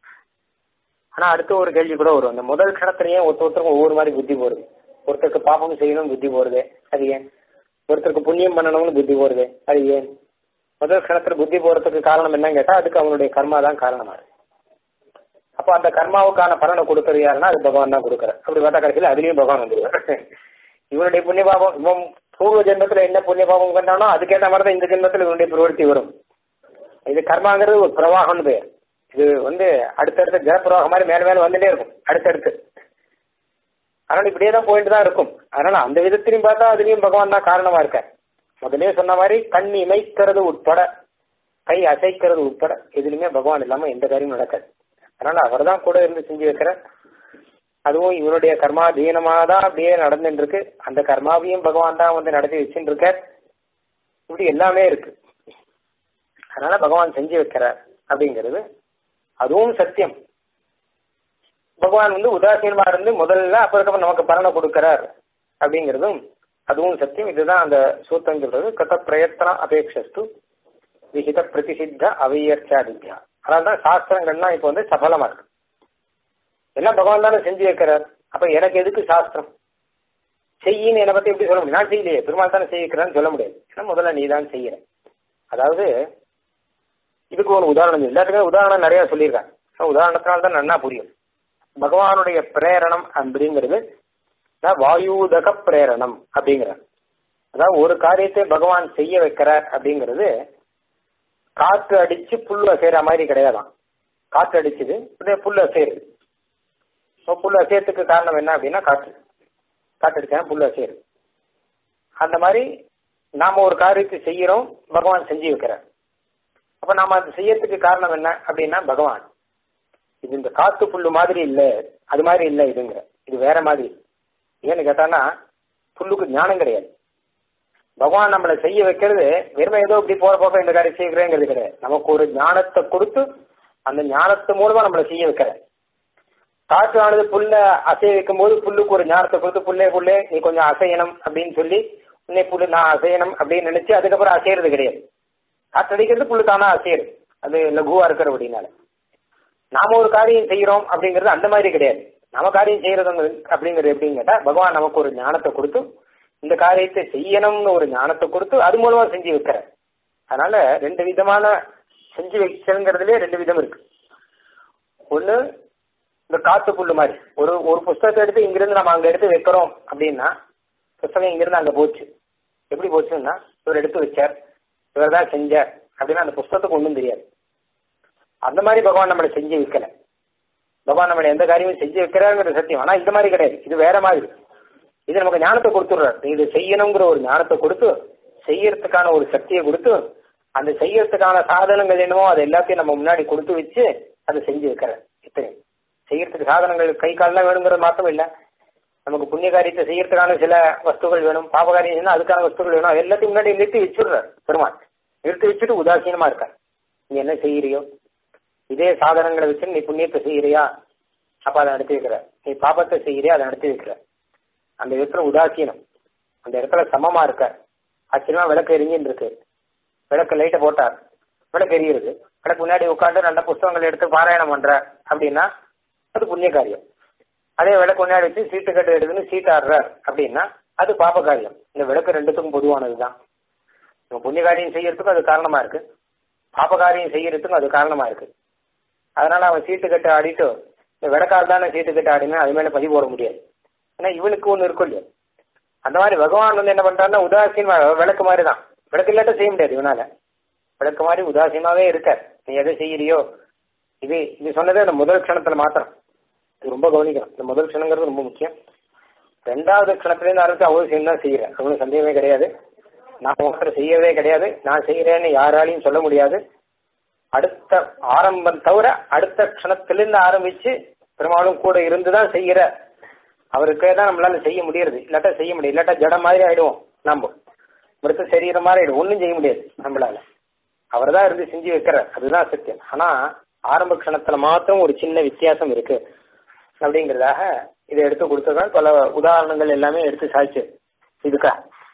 ஆனா அடுத்த ஒரு கேள்வி கூட வரும் அந்த முதல் க்ஷணத்திலேயே ஒருத்த ஒருத்தருக்கும் ஒவ்வொரு மாதிரி புத்தி போறது ஒருத்தருக்கு பாப்பம் செய்யணும்னு புத்தி போறது அது ஏன் ஒருத்தருக்கு புண்ணியம் பண்ணணும்னு புத்தி போறது அது ஏன் முதல் க்ஷணத்துல புத்தி போறதுக்கு காரணம் என்னன்னு கேட்டா அதுக்கு அவனுடைய கர்மா தான் காரணமா இருக்கு அப்போ அந்த கர்மாவுக்கான பலனை கொடுக்கறது யாருன்னா அது பகவான் தான் கொடுக்குறார் அப்படி பார்த்தா கடைசியில் அதுலயும் பகவான் வந்துருவார் இவனுடைய புண்ணிய பாபம் இவன் பூர்வ ஜென்மத்துல என்ன புண்ணிய பாபம் பண்ணானோ அதுக்கேற்ற மாதிரி தான் இந்த ஜென்மத்துல இவனுடைய பிரவருத்தி வரும் இது கர்மாங்கிறது ஒரு பிரவாகம்னு பேர் இது வந்து அடுத்தடுத்த ஜலப்பிரவாகம் மாதிரி மேல மேல வந்துட்டே இருக்கும் அடுத்தடுத்து அதனால இப்படியே தான் போயிட்டு தான் இருக்கும் அதனால அந்த விதத்திலையும் பார்த்தா அதுலயும் பகவான் தான் காரணமா இருக்கார் முதலே சொன்ன மாதிரி கண் இமைக்கிறது உட்பட கை அசைக்கிறது உட்பட எதுலையுமே பகவான் இல்லாம எந்த காரியமும் நடக்காது அதனால அவர் தான் கூட இருந்து செஞ்சு வைக்கிறார் அதுவும் இவருடைய கர்மாதீனமா தான் அப்படியே நடந்துட்டு இருக்கு அந்த கர்மாவையும் பகவான் தான் வந்து நடத்தி வச்சுட்டு இருக்கார் இப்படி எல்லாமே இருக்கு அதனால பகவான் செஞ்சு வைக்கிறார் அப்படிங்கிறது அதுவும் சத்தியம் பகவான் வந்து உதாசீனமா இருந்து முதல்ல அப்புறம் நமக்கு பலனை கொடுக்கிறார் அப்படிங்கிறதும் அதுவும் சத்தியம் இதுதான் அந்த சூத்திரம் சொல்றது கத பிரயத்தன அபேட்சஸ்து விஹித பிரதிசித்த அவையர்ச்சாதித்யா அதனால்தான் சாஸ்திரங்கள்லாம் இப்போ வந்து சபலமா இருக்கு எல்லாம் பகவான் தானே செஞ்சு வைக்கிறார் அப்ப எனக்கு எதுக்கு சாஸ்திரம் செய்யின்னு என்னை பத்தி எப்படி சொல்ல முடியும் நான் செய்யலையே பெருமாள் தானே செய்ய வைக்கிறான்னு சொல்ல முடியாது ஏன்னா முதல்ல நீ தான் செய்யற அதாவது இதுக்கு ஒரு உதாரணம் எல்லாத்துக்குமே உதாரணம் நிறைய சொல்லியிருக்காங்க உதாரணத்தினால தான் நன்னா புரியும் பகவானுடைய பிரேரணம் அப்படிங்கிறது வாயுதக பிரேரணம் அப்படிங்கிற அதாவது ஒரு காரியத்தை பகவான் செய்ய வைக்கிறார் அப்படிங்கிறது காற்று அடிச்சு புல்லு அசைற மாதிரி கிடையாதான் காற்று அடிச்சுது உடனே புல்லு அசையுது புல்லு அசையத்துக்கு காரணம் என்ன அப்படின்னா காற்று காற்று அடிச்சா புல்லு அசையுது அந்த மாதிரி நாம ஒரு காரியத்தை செய்யறோம் பகவான் செஞ்சு வைக்கிறார் அப்ப நாம அது செய்யறதுக்கு காரணம் என்ன அப்படின்னா பகவான் இது இந்த காத்து புல்லு மாதிரி இல்ல அது மாதிரி இல்ல இதுங்கிற இது வேற மாதிரி ஏன்னு கேட்டானா புல்லுக்கு ஞானம் கிடையாது பகவான் நம்மளை செய்ய வைக்கிறது வெறுமை ஏதோ இப்படி போற போக இந்த காரியம் செய்கிறேங்கிறது கிடையாது நமக்கு ஒரு ஞானத்தை கொடுத்து அந்த ஞானத்து மூலமா நம்மளை செய்ய வைக்கிற காற்று ஆனது புல்ல அசைய வைக்கும் போது புல்லுக்கு ஒரு ஞானத்தை கொடுத்து புல்லே புல்லே நீ கொஞ்சம் அசையணும் அப்படின்னு சொல்லி உன்னை புல்லு நான் அசையணும் அப்படின்னு நினைச்சு அதுக்கப்புறம் அசையறது கிடையாது காற்றடிக்கிறது புல்லு தானா அசையுது அது லகுவா இருக்கிற அப்படின்னால நாம ஒரு காரியம் செய்யறோம் அப்படிங்கிறது அந்த மாதிரி கிடையாது நம்ம காரியம் செய்யறது அப்படிங்கிறது எப்படின்னு கேட்டா பகவான் நமக்கு ஒரு ஞானத்தை கொடுத்து இந்த காரியத்தை செய்யணும்னு ஒரு ஞானத்தை கொடுத்து அது மூலமா செஞ்சு வைக்கிற அதனால ரெண்டு விதமான செஞ்சு வைக்கிறதுலயே ரெண்டு விதம் இருக்கு ஒண்ணு இந்த காத்து புல்லு மாதிரி ஒரு ஒரு புஸ்தகத்தை எடுத்து இங்கிருந்து நம்ம அங்க எடுத்து வைக்கிறோம் அப்படின்னா புஸ்தகம் இங்கிருந்து அங்க போச்சு எப்படி போச்சுன்னா இவர் எடுத்து வச்சார் இவர் தான் செஞ்சார் அப்படின்னா அந்த புஸ்தகத்துக்கு ஒன்றும் தெரியாது அந்த மாதிரி பகவான் நம்மளை செஞ்சு வைக்கல பகவான் நம்மளை எந்த காரியமும் செஞ்சு வைக்கிறாருங்கிறது சத்தியம் ஆனா இந்த மாதிரி கிடையாது இது வேற மாதிரி இது நமக்கு ஞானத்தை கொடுத்துடுறாரு நீ இது செய்யணுங்கிற ஒரு ஞானத்தை கொடுத்து செய்யறதுக்கான ஒரு சக்தியை கொடுத்து அந்த செய்யறதுக்கான சாதனங்கள் என்னமோ அது எல்லாத்தையும் நம்ம முன்னாடி கொடுத்து வச்சு அதை செஞ்சு வைக்கிறார் இத்தனை செய்யறதுக்கு சாதனங்கள் கை கால்லாம் வேணுங்கிறது மாத்திரம் இல்ல நமக்கு புண்ணிய காரியத்தை செய்யறதுக்கான சில வஸ்துகள் வேணும் பாப காரியம் செய்யணும் அதுக்கான வஸ்துகள் வேணும் அது எல்லாத்தையும் முன்னாடி நிறுத்தி வச்சுடுறாரு பெருமாள் நிறுத்தி வச்சுட்டு உதாசீனமா இருக்கார் நீ என்ன செய்யறியோ இதே சாதனங்களை வச்சு நீ புண்ணியத்தை செய்யறியா அப்ப அதை நடத்தி வைக்கிற நீ பாபத்தை செய்யறியா அதை நடத்தி வைக்கிற அந்த இடத்துல உதாசீனம் அந்த இடத்துல சமமா இருக்க ஆச்சரியமா விளக்கு எரிஞ்சுன்னு இருக்கு விளக்கு லைட்டை போட்டார் விளக்கு எரியுது விளக்கு முன்னாடி உட்காந்து நல்ல புஸ்தகங்கள் எடுத்து பாராயணம் பண்ற அப்படின்னா அது புண்ணிய காரியம் அதே விளக்கு முன்னாடி வச்சு சீட்டு கட்டு எடுத்துன்னு சீட்டு ஆடுறார் அப்படின்னா அது பாப காரியம் இந்த விளக்கு ரெண்டுத்துக்கும் பொதுவானதுதான் நம்ம புண்ணிய காரியம் செய்யறதுக்கும் அது காரணமா இருக்கு பாப காரியம் செய்யறதுக்கும் அது காரணமா இருக்கு அதனால அவன் சீட்டு கட்டு ஆடிட்டு இந்த விளக்கால் தானே சீட்டு கட்டு ஆடினா அது மேல பதிவு போட முடியாது ஏன்னா இவனுக்கு ஒண்ணு இருக்கும் இல்லையா அந்த மாதிரி பகவான் வந்து என்ன பண்றாருன்னா உதாசீன் விளக்கு மாதிரி தான் விளக்கு இல்லாட்ட செய்ய முடியாது இவனால விளக்கு மாதிரி உதாசீனாவே இருக்கார் நீ எதை செய்யறியோ இது இது சொன்னதே அந்த முதல் க்ஷணத்துல மாத்திரம் இது ரொம்ப கவனிக்கணும் இந்த முதல் க்ஷணங்கிறது ரொம்ப முக்கியம் ரெண்டாவது க்ஷணத்துலேருந்து ஆரம்பிச்சு அவசியம் தான் செய்யறேன் ஒன்றும் சந்தேகமே கிடையாது நான் ஒருத்தர் செய்யவே கிடையாது நான் செய்யறேன்னு யாராலையும் சொல்ல முடியாது அடுத்த ஆரம்பம் தவிர அடுத்த க்ஷணத்திலிருந்து ஆரம்பிச்சு பெரும்பாலும் கூட இருந்துதான் செய்யற அவருக்கே தான் நம்மளால செய்ய முடியறது இல்லாட்டா செய்ய முடியாது இல்லாட்டா ஜடம் மாதிரி ஆயிடுவோம் நம்ம மிருத்த சரீரம் மாதிரி ஆயிடும் ஒன்றும் செய்ய முடியாது நம்மளால அவர் தான் இருந்து செஞ்சு வைக்கிறார் அதுதான் சத்தியம் ஆனா ஆரம்ப க்ஷணத்துல மாத்திரம் ஒரு சின்ன வித்தியாசம் இருக்கு அப்படிங்கிறதாக இதை எடுத்து கொடுத்ததான் பல உதாரணங்கள் எல்லாமே எடுத்து சாய்ச்சு இதுக்கா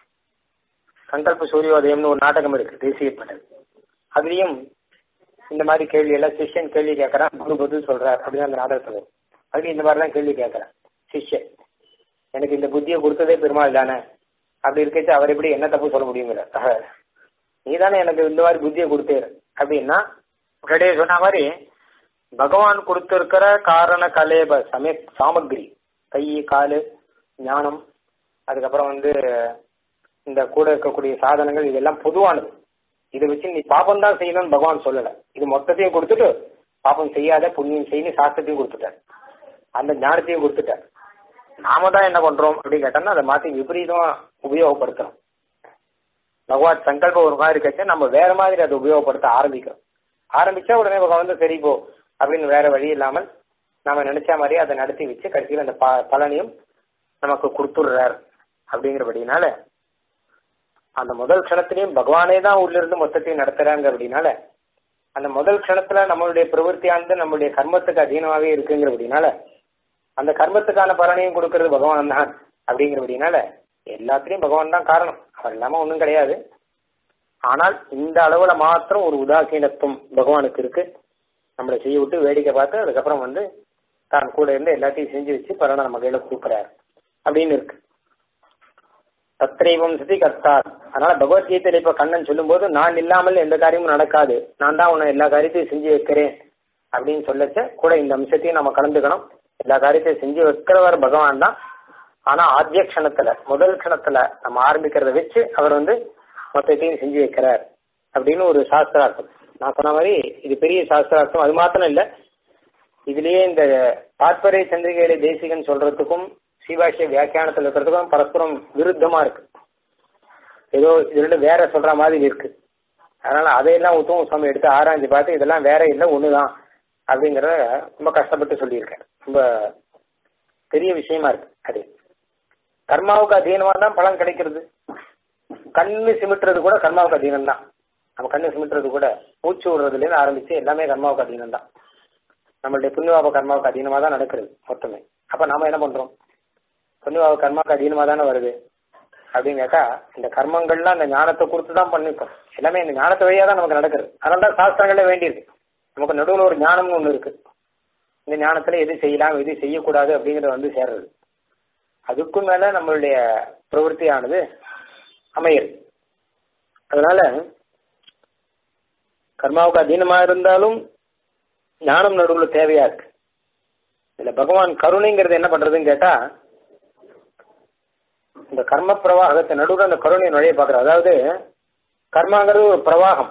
சங்கல்ப சூரியோதயம்னு ஒரு நாடகம் இருக்கு தேசியப்பட்டது அதுலயும் இந்த மாதிரி கேள்வி எல்லாம் சிஷ்யன் கேள்வி கேட்கறான் குரு பதில் சொல்றார் அப்படின்னு அந்த நாடகத்துல அதுலயும் இந்த மாதிரி தான் கேள்வி கேட்கறான் சிஷ்யன் எனக்கு இந்த புத்தியை கொடுத்ததே பெருமாள் தானே அப்படி இருக்கச்சு அவர் எப்படி என்ன தப்பு சொல்ல முடியுங்கிற நீ தானே எனக்கு இந்த மாதிரி புத்தியை கொடுத்தேரு அப்படின்னா முன்னாடியே சொன்ன மாதிரி பகவான் கொடுத்திருக்கிற காரண கலேப சமய சாமகிரி கை காலு ஞானம் அதுக்கப்புறம் வந்து இந்த கூட இருக்கக்கூடிய சாதனங்கள் இதெல்லாம் பொதுவானது இதை வச்சு நீ பாபம் தான் செய்யணும்னு பகவான் சொல்லல இது மொத்தத்தையும் கொடுத்துட்டு பாபம் செய்யாத புண்ணியம் செய்யணும் சாஸ்திரத்தையும் கொடுத்துட்டார் அந்த ஞானத்தையும் கொடுத்துட்டார் நாம தான் என்ன பண்றோம் அப்படின்னு கேட்டோம்னா அதை மாத்தி விபரீதமா உபயோகப்படுத்தணும் பகவான் சங்கல்பம் ஒரு மாதிரி இருக்கச்சா நம்ம வேற மாதிரி அதை உபயோகப்படுத்த ஆரம்பிக்கிறோம் ஆரம்பிச்சா உடனே பகவான் வந்து சரி போ அப்படின்னு வேற வழி இல்லாமல் நாம நினைச்ச மாதிரி அதை நடத்தி வச்சு கடைசியில் அந்த ப- பலனையும் நமக்கு கொடுத்துடுறார் அப்படிங்கிறபடினால அந்த முதல் க்ஷணத்திலையும் பகவானே தான் உள்ள இருந்து மொத்தத்தையும் நடத்துறாங்க அப்படின்னால அந்த முதல் க்ஷணத்துல நம்மளுடைய பிரவൃத்தியானது நம்மளுடைய கர்மத்துக்கு அதீனமாவே இருக்குங்கிறபடினால அந்த கர்மத்துக்கான பலனையும் கொடுக்கறது பகவான் தான் அப்படிங்கிறபடினால எல்லாத்துலயும் பகவான் தான் காரணம் அவர் இல்லாம ஒண்ணும் கிடையாது ஆனால் இந்த அளவுல மாத்திரம் ஒரு உதாசீனத்துவம் பகவானுக்கு இருக்கு நம்மளை செய்ய விட்டு வேடிக்கை பார்த்து அதுக்கப்புறம் வந்து தான் கூட இருந்து எல்லாத்தையும் செஞ்சு வச்சு பலனை நம்ம கையில கொடுக்குறாரு அப்படின்னு இருக்கு தத்ரைவம் சதி கர்த்தார் அதனால பகவத்கீதையில இப்ப கண்ணன் சொல்லும்போது நான் இல்லாமல் எந்த காரியமும் நடக்காது நான் தான் உன்னை எல்லா காரியத்தையும் செஞ்சு வைக்கிறேன் அப்படின்னு சொல்லச்ச கூட இந்த அம்சத்தையும் நம்ம கலந்துக்கணும் எல்லா காரியத்தையும் செஞ்சு வைக்கிறவர் பகவான் தான் ஆனா ஆத்திய க்ஷணத்துல முதல் க்ஷணத்துல நம்ம ஆரம்பிக்கிறத வச்சு அவர் வந்து மொத்தத்தையும் செஞ்சு வைக்கிறார் அப்படின்னு ஒரு சாஸ்திரார்த்தம் நான் சொன்ன மாதிரி இது பெரிய சாஸ்திரார்த்தம் அது மாத்திரம் இல்ல இதுலயே இந்த தாத்பரிய சந்திரிகையில தேசிகன் சொல்றதுக்கும் சீபாஷ்ய வியாக்கியானத்துல இருக்கிறதுக்கும் பரஸ்பரம் விருத்தமா இருக்கு ஏதோ இது ரெண்டு வேற சொல்ற மாதிரி இருக்கு அதனால அதையெல்லாம் உத்தம சுவாமி எடுத்து ஆராய்ஞ்சு பார்த்து இதெல்லாம் வேற இல்லை ஒண்ணுதான் அப்படிங்கறத ரொம்ப கஷ்டப்பட்டு சொல்லியிருக்கேன் ரொம்ப பெரிய விஷயமா இருக்கு அது கர்மாவுக்கு அதீனமா தான் பலன் கிடைக்கிறது கண்ணு சிமிட்டுறது கூட கர்மாவுக்கு அதீனம் தான் நம்ம கண்ணு சிமிட்டுறது கூட மூச்சு விடுறதுல இருந்து ஆரம்பிச்சு எல்லாமே கர்மாவுக்கு அதீனம் தான் நம்மளுடைய புண்ணியவாப கர்மாவுக்கு அதீனமா தான் நடக்கிறது மொத்தமே அப்ப நாம என்ன பண்றோம் புண்ணியவாப கர்மாவுக்கு அதீனமா தானே வருது அப்படின்னு கேட்டா இந்த கர்மங்கள்லாம் இந்த ஞானத்தை கொடுத்து தான் பண்ணிருக்கோம் எல்லாமே இந்த ஞானத்தை வழியா தான் நமக்கு நடக்குது அதனால தான் சாஸ்திரங்களே வேண்டியிருக்கு நமக்கு நடுவில் ஒரு ஞானம்னு ஒண்ணு இருக்கு இந்த ஞானத்துல எது செய்யலாம் எது செய்யக்கூடாது அப்படிங்கறது வந்து சேர்றது அதுக்கும் மேல நம்மளுடைய பிரவருத்தியானது அமையுது அதனால கர்மாவுக்கு அதீனமா இருந்தாலும் ஞானம் நடுவில் தேவையா இருக்கு இதுல பகவான் கருணைங்கிறது என்ன பண்றதுன்னு கேட்டா இந்த கர்ம பிரவாகத்தை நடுவில் அந்த கருணையை நுழைய பார்க்கறது அதாவது கர்மாங்கிறது ஒரு பிரவாகம்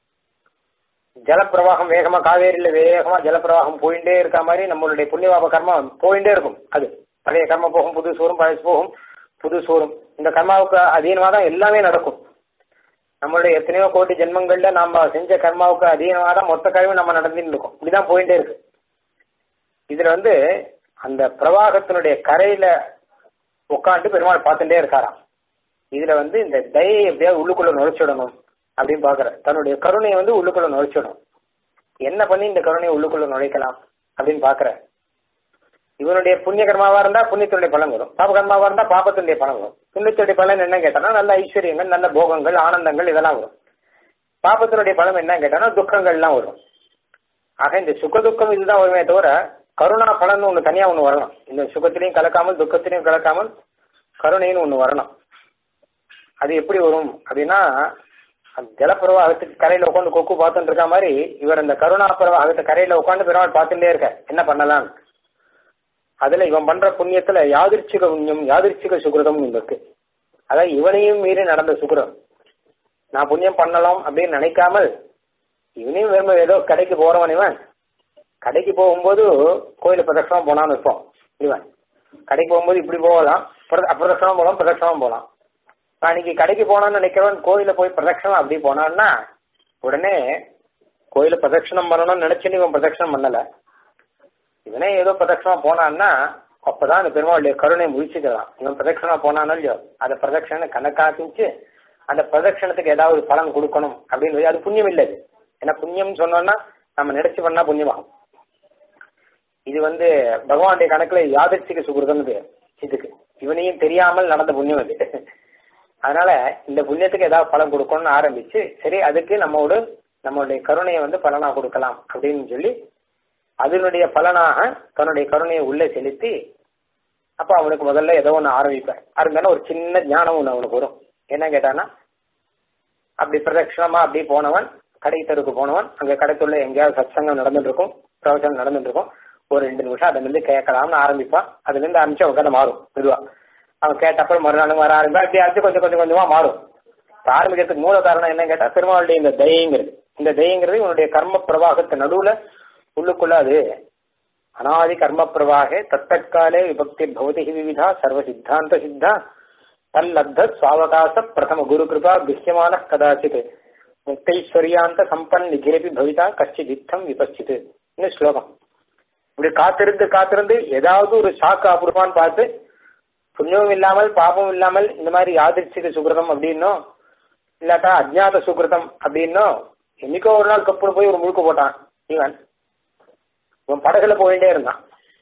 ஜலப்பிரவாகம் வேகமா காவேரியில வேகமா ஜலப்பிரவாகம் போயிட்டே இருக்க மாதிரி நம்மளுடைய புண்ணியபாப கர்மா போயிட்டே இருக்கும் அது பழைய கர்ம போகும் புது சூரும் பழசு போகும் புது சூரும் இந்த கர்மாவுக்கு அதீனமா தான் எல்லாமே நடக்கும் நம்மளுடைய எத்தனையோ கோடி ஜென்மங்கள்ல நாம செஞ்ச கர்மாவுக்கு அதீனமா தான் மொத்த கழிவு நம்ம நடந்துட்டு இருக்கோம் இப்படிதான் போயிட்டே இருக்கு இதுல வந்து அந்த பிரவாகத்தினுடைய கரையில உட்காந்து பெருமாள் பார்த்துட்டே இருக்காராம் இதுல வந்து இந்த தயை எப்படியாவது உள்ளுக்குள்ள நுழைச்சிடணும் அப்படின்னு பாக்குற தன்னுடைய கருணையை வந்து உள்ளுக்குள்ள நுழைச்சிடும் என்ன பண்ணி இந்த கருணையை உள்ளுக்குள்ள நுழைக்கலாம் அப்படின்னு பாக்குற இவனுடைய புண்ணிய கர்மாவா இருந்தா புண்ணியத்தினுடைய பலன் வரும் பாப கர்மாவா இருந்தா பாபத்தினுடைய பலன் வரும் புண்ணியத்துடைய பலன் என்ன கேட்டானா நல்ல ஐஸ்வர்யங்கள் நல்ல போகங்கள் ஆனந்தங்கள் இதெல்லாம் வரும் பாபத்தினுடைய பலன் என்ன கேட்டானா துக்கங்கள்லாம் வரும் ஆக இந்த சுக துக்கம் இதுதான் வருமே தவிர கருணா பலன் ஒண்ணு தனியா ஒண்ணு வரணும் இந்த சுகத்திலையும் கலக்காமல் துக்கத்திலையும் கலக்காமல் கருணைன்னு ஒண்ணு வரணும் அது எப்படி வரும் அப்படின்னா அந்த ஜலப்பிரவாகத்துக்கு கரையில உட்காந்து கொக்கு பார்த்துட்டு இருக்க மாதிரி இவர் அந்த கருணா பிரவாகத்தை கரையில உட்காந்து பெருமாள் பார்த்துட்டே இருக்க என்ன பண்ணலாம் அதுல இவன் பண்ற புண்ணியத்துல யாதிர்ச்சிக புண்ணியம் யாதிர்ச்சிக சுகிருதம் இருக்கு அதாவது இவனையும் மீறி நடந்த சுகிரம் நான் புண்ணியம் பண்ணலாம் அப்படின்னு நினைக்காமல் இவனையும் வெறும் ஏதோ கடைக்கு போறவன் இவன் கடைக்கு போகும்போது கோயில பிரதட்சணம் போனான்னு இருப்போம் இவன் கடைக்கு போகும்போது இப்படி போகலாம் அப்பிரதட்சணம் போகலாம் பிரதட்சணம் போகலாம் அன்னைக்கு கடைக்கு போனான்னு நினைக்கிறவன் கோயில போய் பிரதட்சணம் அப்படி போனான்னா உடனே கோயில பிரதட்சணம் பண்ணணும்னு நினைச்சுன்னு இவன் பிரதட்சணம் பண்ணல இவனே ஏதோ பிரதட்சணம் போனான்னா அப்பதான் அந்த பெருமாளுடைய கருணை முழிச்சுக்கலாம் இவன் பிரதட்சணம் போனானோ இல்லையோ அந்த பிரதட்சணை கணக்காக்கிச்சு அந்த பிரதட்சணத்துக்கு ஏதாவது பலன் கொடுக்கணும் அப்படின்னு அது புண்ணியம் இல்லை அது ஏன்னா புண்ணியம் சொன்னோம்னா நம்ம நினைச்சு பண்ணா புண்ணியமாகும் இது வந்து பகவானுடைய கணக்குல யாதிர்ச்சிக்கு சுகிருதம் பேர் இதுக்கு இவனையும் தெரியாமல் நடந்த புண்ணியம் அது அதனால இந்த புண்ணியத்துக்கு ஏதாவது பலன் கொடுக்கணும்னு ஆரம்பிச்சு சரி அதுக்கு நம்மோடு நம்மளுடைய கருணையை வந்து பலனா கொடுக்கலாம் அப்படின்னு சொல்லி அதனுடைய பலனாக தன்னுடைய கருணையை உள்ளே செலுத்தி அப்ப அவனுக்கு முதல்ல ஏதோ ஒன்று ஆரம்பிப்பேன் ஆரம்பித்தான ஒரு சின்ன ஞானம் ஒன்று அவனுக்கு வரும் என்ன கேட்டானா அப்படி பிரதட்சணமா அப்படி போனவன் கடை தெருக்கு போனவன் அங்க கடைத்துள்ள எங்கேயாவது சத்சங்கம் நடந்துட்டு இருக்கும் பிரவச்சனம் நடந்துட்டு இருக்கும் ஒரு ரெண்டு நிமிஷம் அதுல இருந்து கேட்கலாம்னு ஆரம்பிப்பான் அதுல இருந்து ஆரம்பிச்சு அவன் கதை மாறும் மெதுவா அவன் கேட்டப்பறம் மறுநாள் வர ஆரம்பிப்பா இப்படி ஆச்சு கொஞ்சம் கொஞ்சம் கொஞ்சமா மாறும் ஆரம்பிக்கிறதுக்கு மூல காரணம் என்ன கேட்டா பெருமாளுடைய இந்த தயங்கிறது இந்த தயங்கிறது உன்னுடைய கர்ம பிரவாகத்து நடுவுல உள்ளுக்குள்ள அது அனாதி கர்ம பிரவாகே தத்தற்காலே விபக்தி பவதி விவிதா சர்வ சித்தாந்த சித்தா தல்லப்த சுவாவகாச பிரதம குரு கிருபா கிருஷ்யமான கதாச்சித் முக்தைஸ்வரியாந்த சம்பன் நிகிரபி பவிதா கச்சிதித்தம் விபச்சித்து இன்னும் ஸ்லோகம் இப்படி காத்திருந்து காத்திருந்து ஏதாவது ஒரு சாக்கு அப்புறமான்னு பார்த்து புண்ணியமும் இல்லாமல் பாபமும் இல்லாமல் இந்த மாதிரி யாதிர்ச்சிக சுகிருதம் அப்படின்னோ இல்லாட்டா அஜ்ஞாத சுகிருதம் அப்படின்னோ என்னைக்கோ ஒரு நாள் கப்புனு போய் ஒரு முழுக்க போட்டான் இவன் இவன் படகுல போயிட்டே இருந்தான்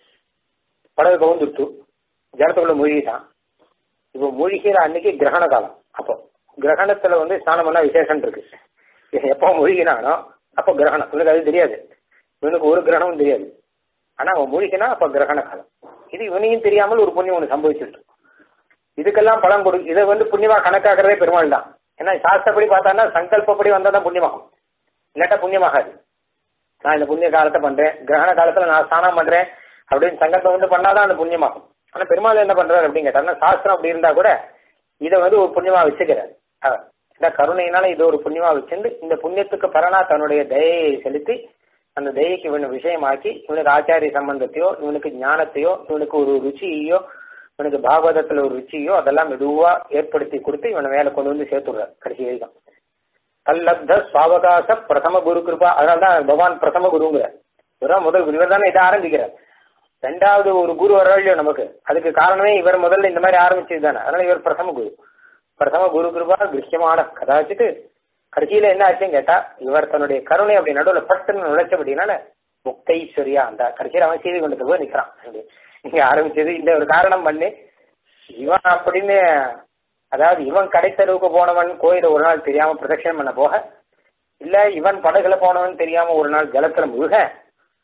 படகு கவுந்துட்டு ஜலத்துக்குள்ள மூழ்கிட்டான் இப்போ மூழ்கிற அன்னைக்கு கிரகண காலம் அப்போ கிரகணத்துல வந்து ஸ்நானம் பண்ணா விசேஷம் இருக்கு எப்போ மூழ்கினானோ அப்போ கிரகணம் இவனுக்கு அது தெரியாது இவனுக்கு ஒரு கிரகணமும் தெரியாது ஆனா அவன் மூழ்கினா அப்ப கிரகண காலம் இது இவனையும் தெரியாமல் ஒரு புண்ணியம் ஒன்று சம்பவிச்சிருக்கு இதுக்கெல்லாம் பலன் கொடு இதை வந்து புண்ணியமா கணக்காக்குறதே பெருமாள் தான் ஏன்னா சாஸ்திரப்படி பார்த்தான்னா சங்கல்பப்படி வந்தா தான் புண்ணியமாகும் இல்லாட்டா புண்ணியமாகாது நான் இந்த புண்ணிய காலத்தை பண்றேன் கிரகண காலத்துல நான் ஸ்நானம் பண்றேன் அப்படின்னு சங்கல்பம் வந்து பண்ணாதான் அந்த புண்ணியமாகும் ஆனா பெருமாள் என்ன பண்றாரு அப்படின்னு கேட்டாருன்னா சாஸ்திரம் அப்படி இருந்தா கூட இதை வந்து ஒரு புண்ணியமா வச்சுக்கிறார் அவர் இந்த கருணையினால இது ஒரு புண்ணியமா வச்சிருந்து இந்த புண்ணியத்துக்கு பலனா தன்னுடைய தயையை செலுத்தி அந்த தயைக்கு இவனை விஷயமாக்கி இவனுக்கு ஆச்சாரிய சம்பந்தத்தையோ இவனுக்கு ஞானத்தையோ இவனுக்கு ஒரு ருச்சியோ இவனுக்கு பாகவதத்துல ஒரு ருச்சியோ அதெல்லாம் மெதுவா ஏற்படுத்தி கொடுத்து இவனை மேல கொண்டு வந்து சேர்த்துடுறார் கடைசி வரைக்கும் தல்லப்த சுவாவகாச பிரதம குரு கிருபா அதனால்தான் பகவான் பிரதம குருங்கிற இவர்தான் முதல் குரு இவர் தானே இதை ஆரம்பிக்கிறார் ரெண்டாவது ஒரு குரு வரலையோ நமக்கு அதுக்கு காரணமே இவர் முதல்ல இந்த மாதிரி ஆரம்பிச்சது தானே அதனால இவர் பிரதம குரு பிரதம குரு கிருபா கிருஷ்யமான கதாச்சிட்டு கடைசியில என்ன ஆச்சுன்னு கேட்டா இவர் தன்னுடைய கருணை அப்படி நடுவில் பட்டுன்னு நுழைச்சபடினால முக்தைஸ்வரியா அந்த கடைசியில் அவன் சீவி கொண்டு போய் நிக்கிறான் இங்க ஆரம்பிச்சது இந்த ஒரு காரணம் பண்ணி இவன் அப்படின்னு அதாவது இவன் கடைத்தெருவுக்கு போனவன் கோயில ஒரு நாள் தெரியாம பிரதட்சணம் பண்ண போக இல்ல இவன் படகுல போனவன் தெரியாம ஒரு நாள் ஜலத்துல முழுக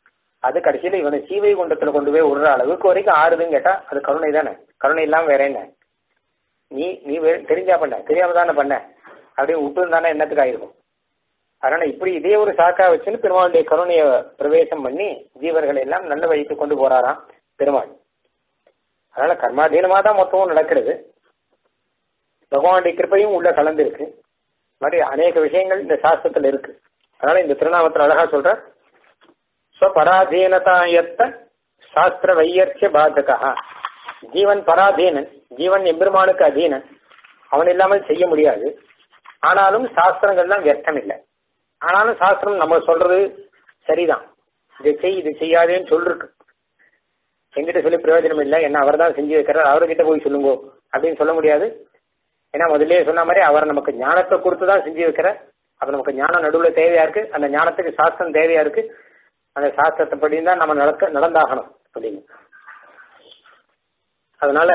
அது கடைசியில இவனை சீவை குண்டத்துல கொண்டு போய் விடுற அளவுக்கு வரைக்கும் ஆறுதுன்னு கேட்டா அது கருணை தானே கருணை இல்லாம வேற என்ன நீ நீ வே- தெரிஞ்சா பண்ண தெரியாம தானே பண்ண அப்படியே விட்டு தானே என்னத்துக்கு ஆயிருக்கும் அதனால இப்படி இதே ஒரு சாக்கா வச்சுன்னு பெருமாளுடைய கருணைய பிரவேசம் பண்ணி ஜீவர்களை எல்லாம் நல்ல வழிக்கு கொண்டு போறாராம் பெருமாள் அதனால கர்மாதீனமா தான் மொத்தமும் நடக்கிறது பகவானுடைய கிருப்பையும் உள்ள கலந்துருக்கு இந்த மாதிரி அநேக விஷயங்கள் இந்த சாஸ்திரத்துல இருக்கு அதனால இந்த திருநாமத்துல அழகா சொல்ற ஸ்வபராதீனதாயத்த சாஸ்திர வையர்ச்சிய பாதகா ஜீவன் பராதீனன் ஜீவன் எம்பெருமானுக்கு அதீனன் அவன் இல்லாமல் செய்ய முடியாது ஆனாலும் சாஸ்திரங்கள்லாம் வியர்த்தம் இல்லை ஆனாலும் சாஸ்திரம் நம்ம சொல்றது சரிதான் இதை செய் இது செய்யாதேன்னு சொல்லிருக்கு எங்கிட்ட சொல்லி பிரயோஜனம் இல்லை என்ன அவர் தான் செஞ்சு வைக்கிறார் அவர்கிட்ட போய் சொல்லுங்க அப்படின்னு சொல்ல முடியாது ஏன்னா முதல்லயே சொன்ன மாதிரி அவர் நமக்கு ஞானத்தை கொடுத்து தான் செஞ்சு வைக்கிறார் அப்ப நமக்கு ஞானம் நடுவில் தேவையா இருக்கு அந்த ஞானத்துக்கு சாஸ்திரம் தேவையா இருக்கு அந்த சாஸ்திரத்தை படி தான் நம்ம நடக்க நடந்தாகணும் அப்படின்னு அதனால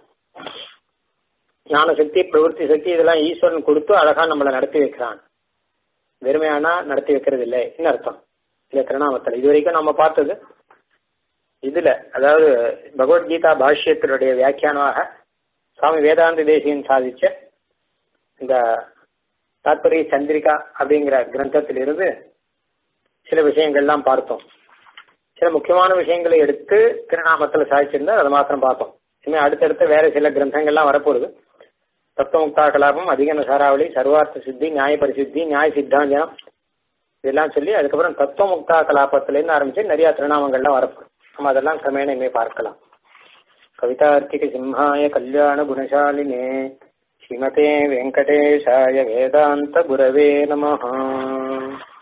ஞான சக்தி பிரவൃத்தி சக்தி இதெல்லாம் ஈஸ்வரன் கொடுத்து அழகா நம்மளை நடத்தி வைக்கிறான் வெறுமையானா நடத்தி வைக்கிறது இல்லை என்ன அர்த்தம் இந்த திருநாமத்தில் இது வரைக்கும் நம்ம பார்த்தது இதுல அதாவது பகவத்கீதா பாஷ்யத்தினுடைய வியாக்கியானமாக சுவாமி வேதாந்த தேசியன் சாதிச்ச இந்த தாத்பரிய சந்திரிகா அப்படிங்கிற கிரந்தத்திலிருந்து சில விஷயங்கள்லாம் பார்த்தோம் சில முக்கியமான விஷயங்களை எடுத்து திருநாமத்தில் சாதிச்சிருந்தா அதை மாத்திரம் பார்த்தோம் இனிமே அடுத்தடுத்து வேற சில கிரந்தங்கள்லாம் வரப்போகுது தத்துவமுக்தா கலாபம் அதிகன சாராவளி சர்வார்த்த சித்தி நியாய பரிசுத்தி நியாய சித்தாஞ்சனம் இதெல்லாம் சொல்லி அதுக்கப்புறம் தத்துவமுக்தா கலாபத்திலேருந்து ஆரம்பிச்சு நிறைய திருநாமங்கள்லாம் வரப்போகுது நம்ம அதெல்லாம் கிரமேண இனிமே பார்க்கலாம் கவிதார்த்திக சிம்ஹாய கல்யாண குணசாலினே ஸ்ரீமதே வெங்கடேஷாய வேதாந்த குரவே நமஹ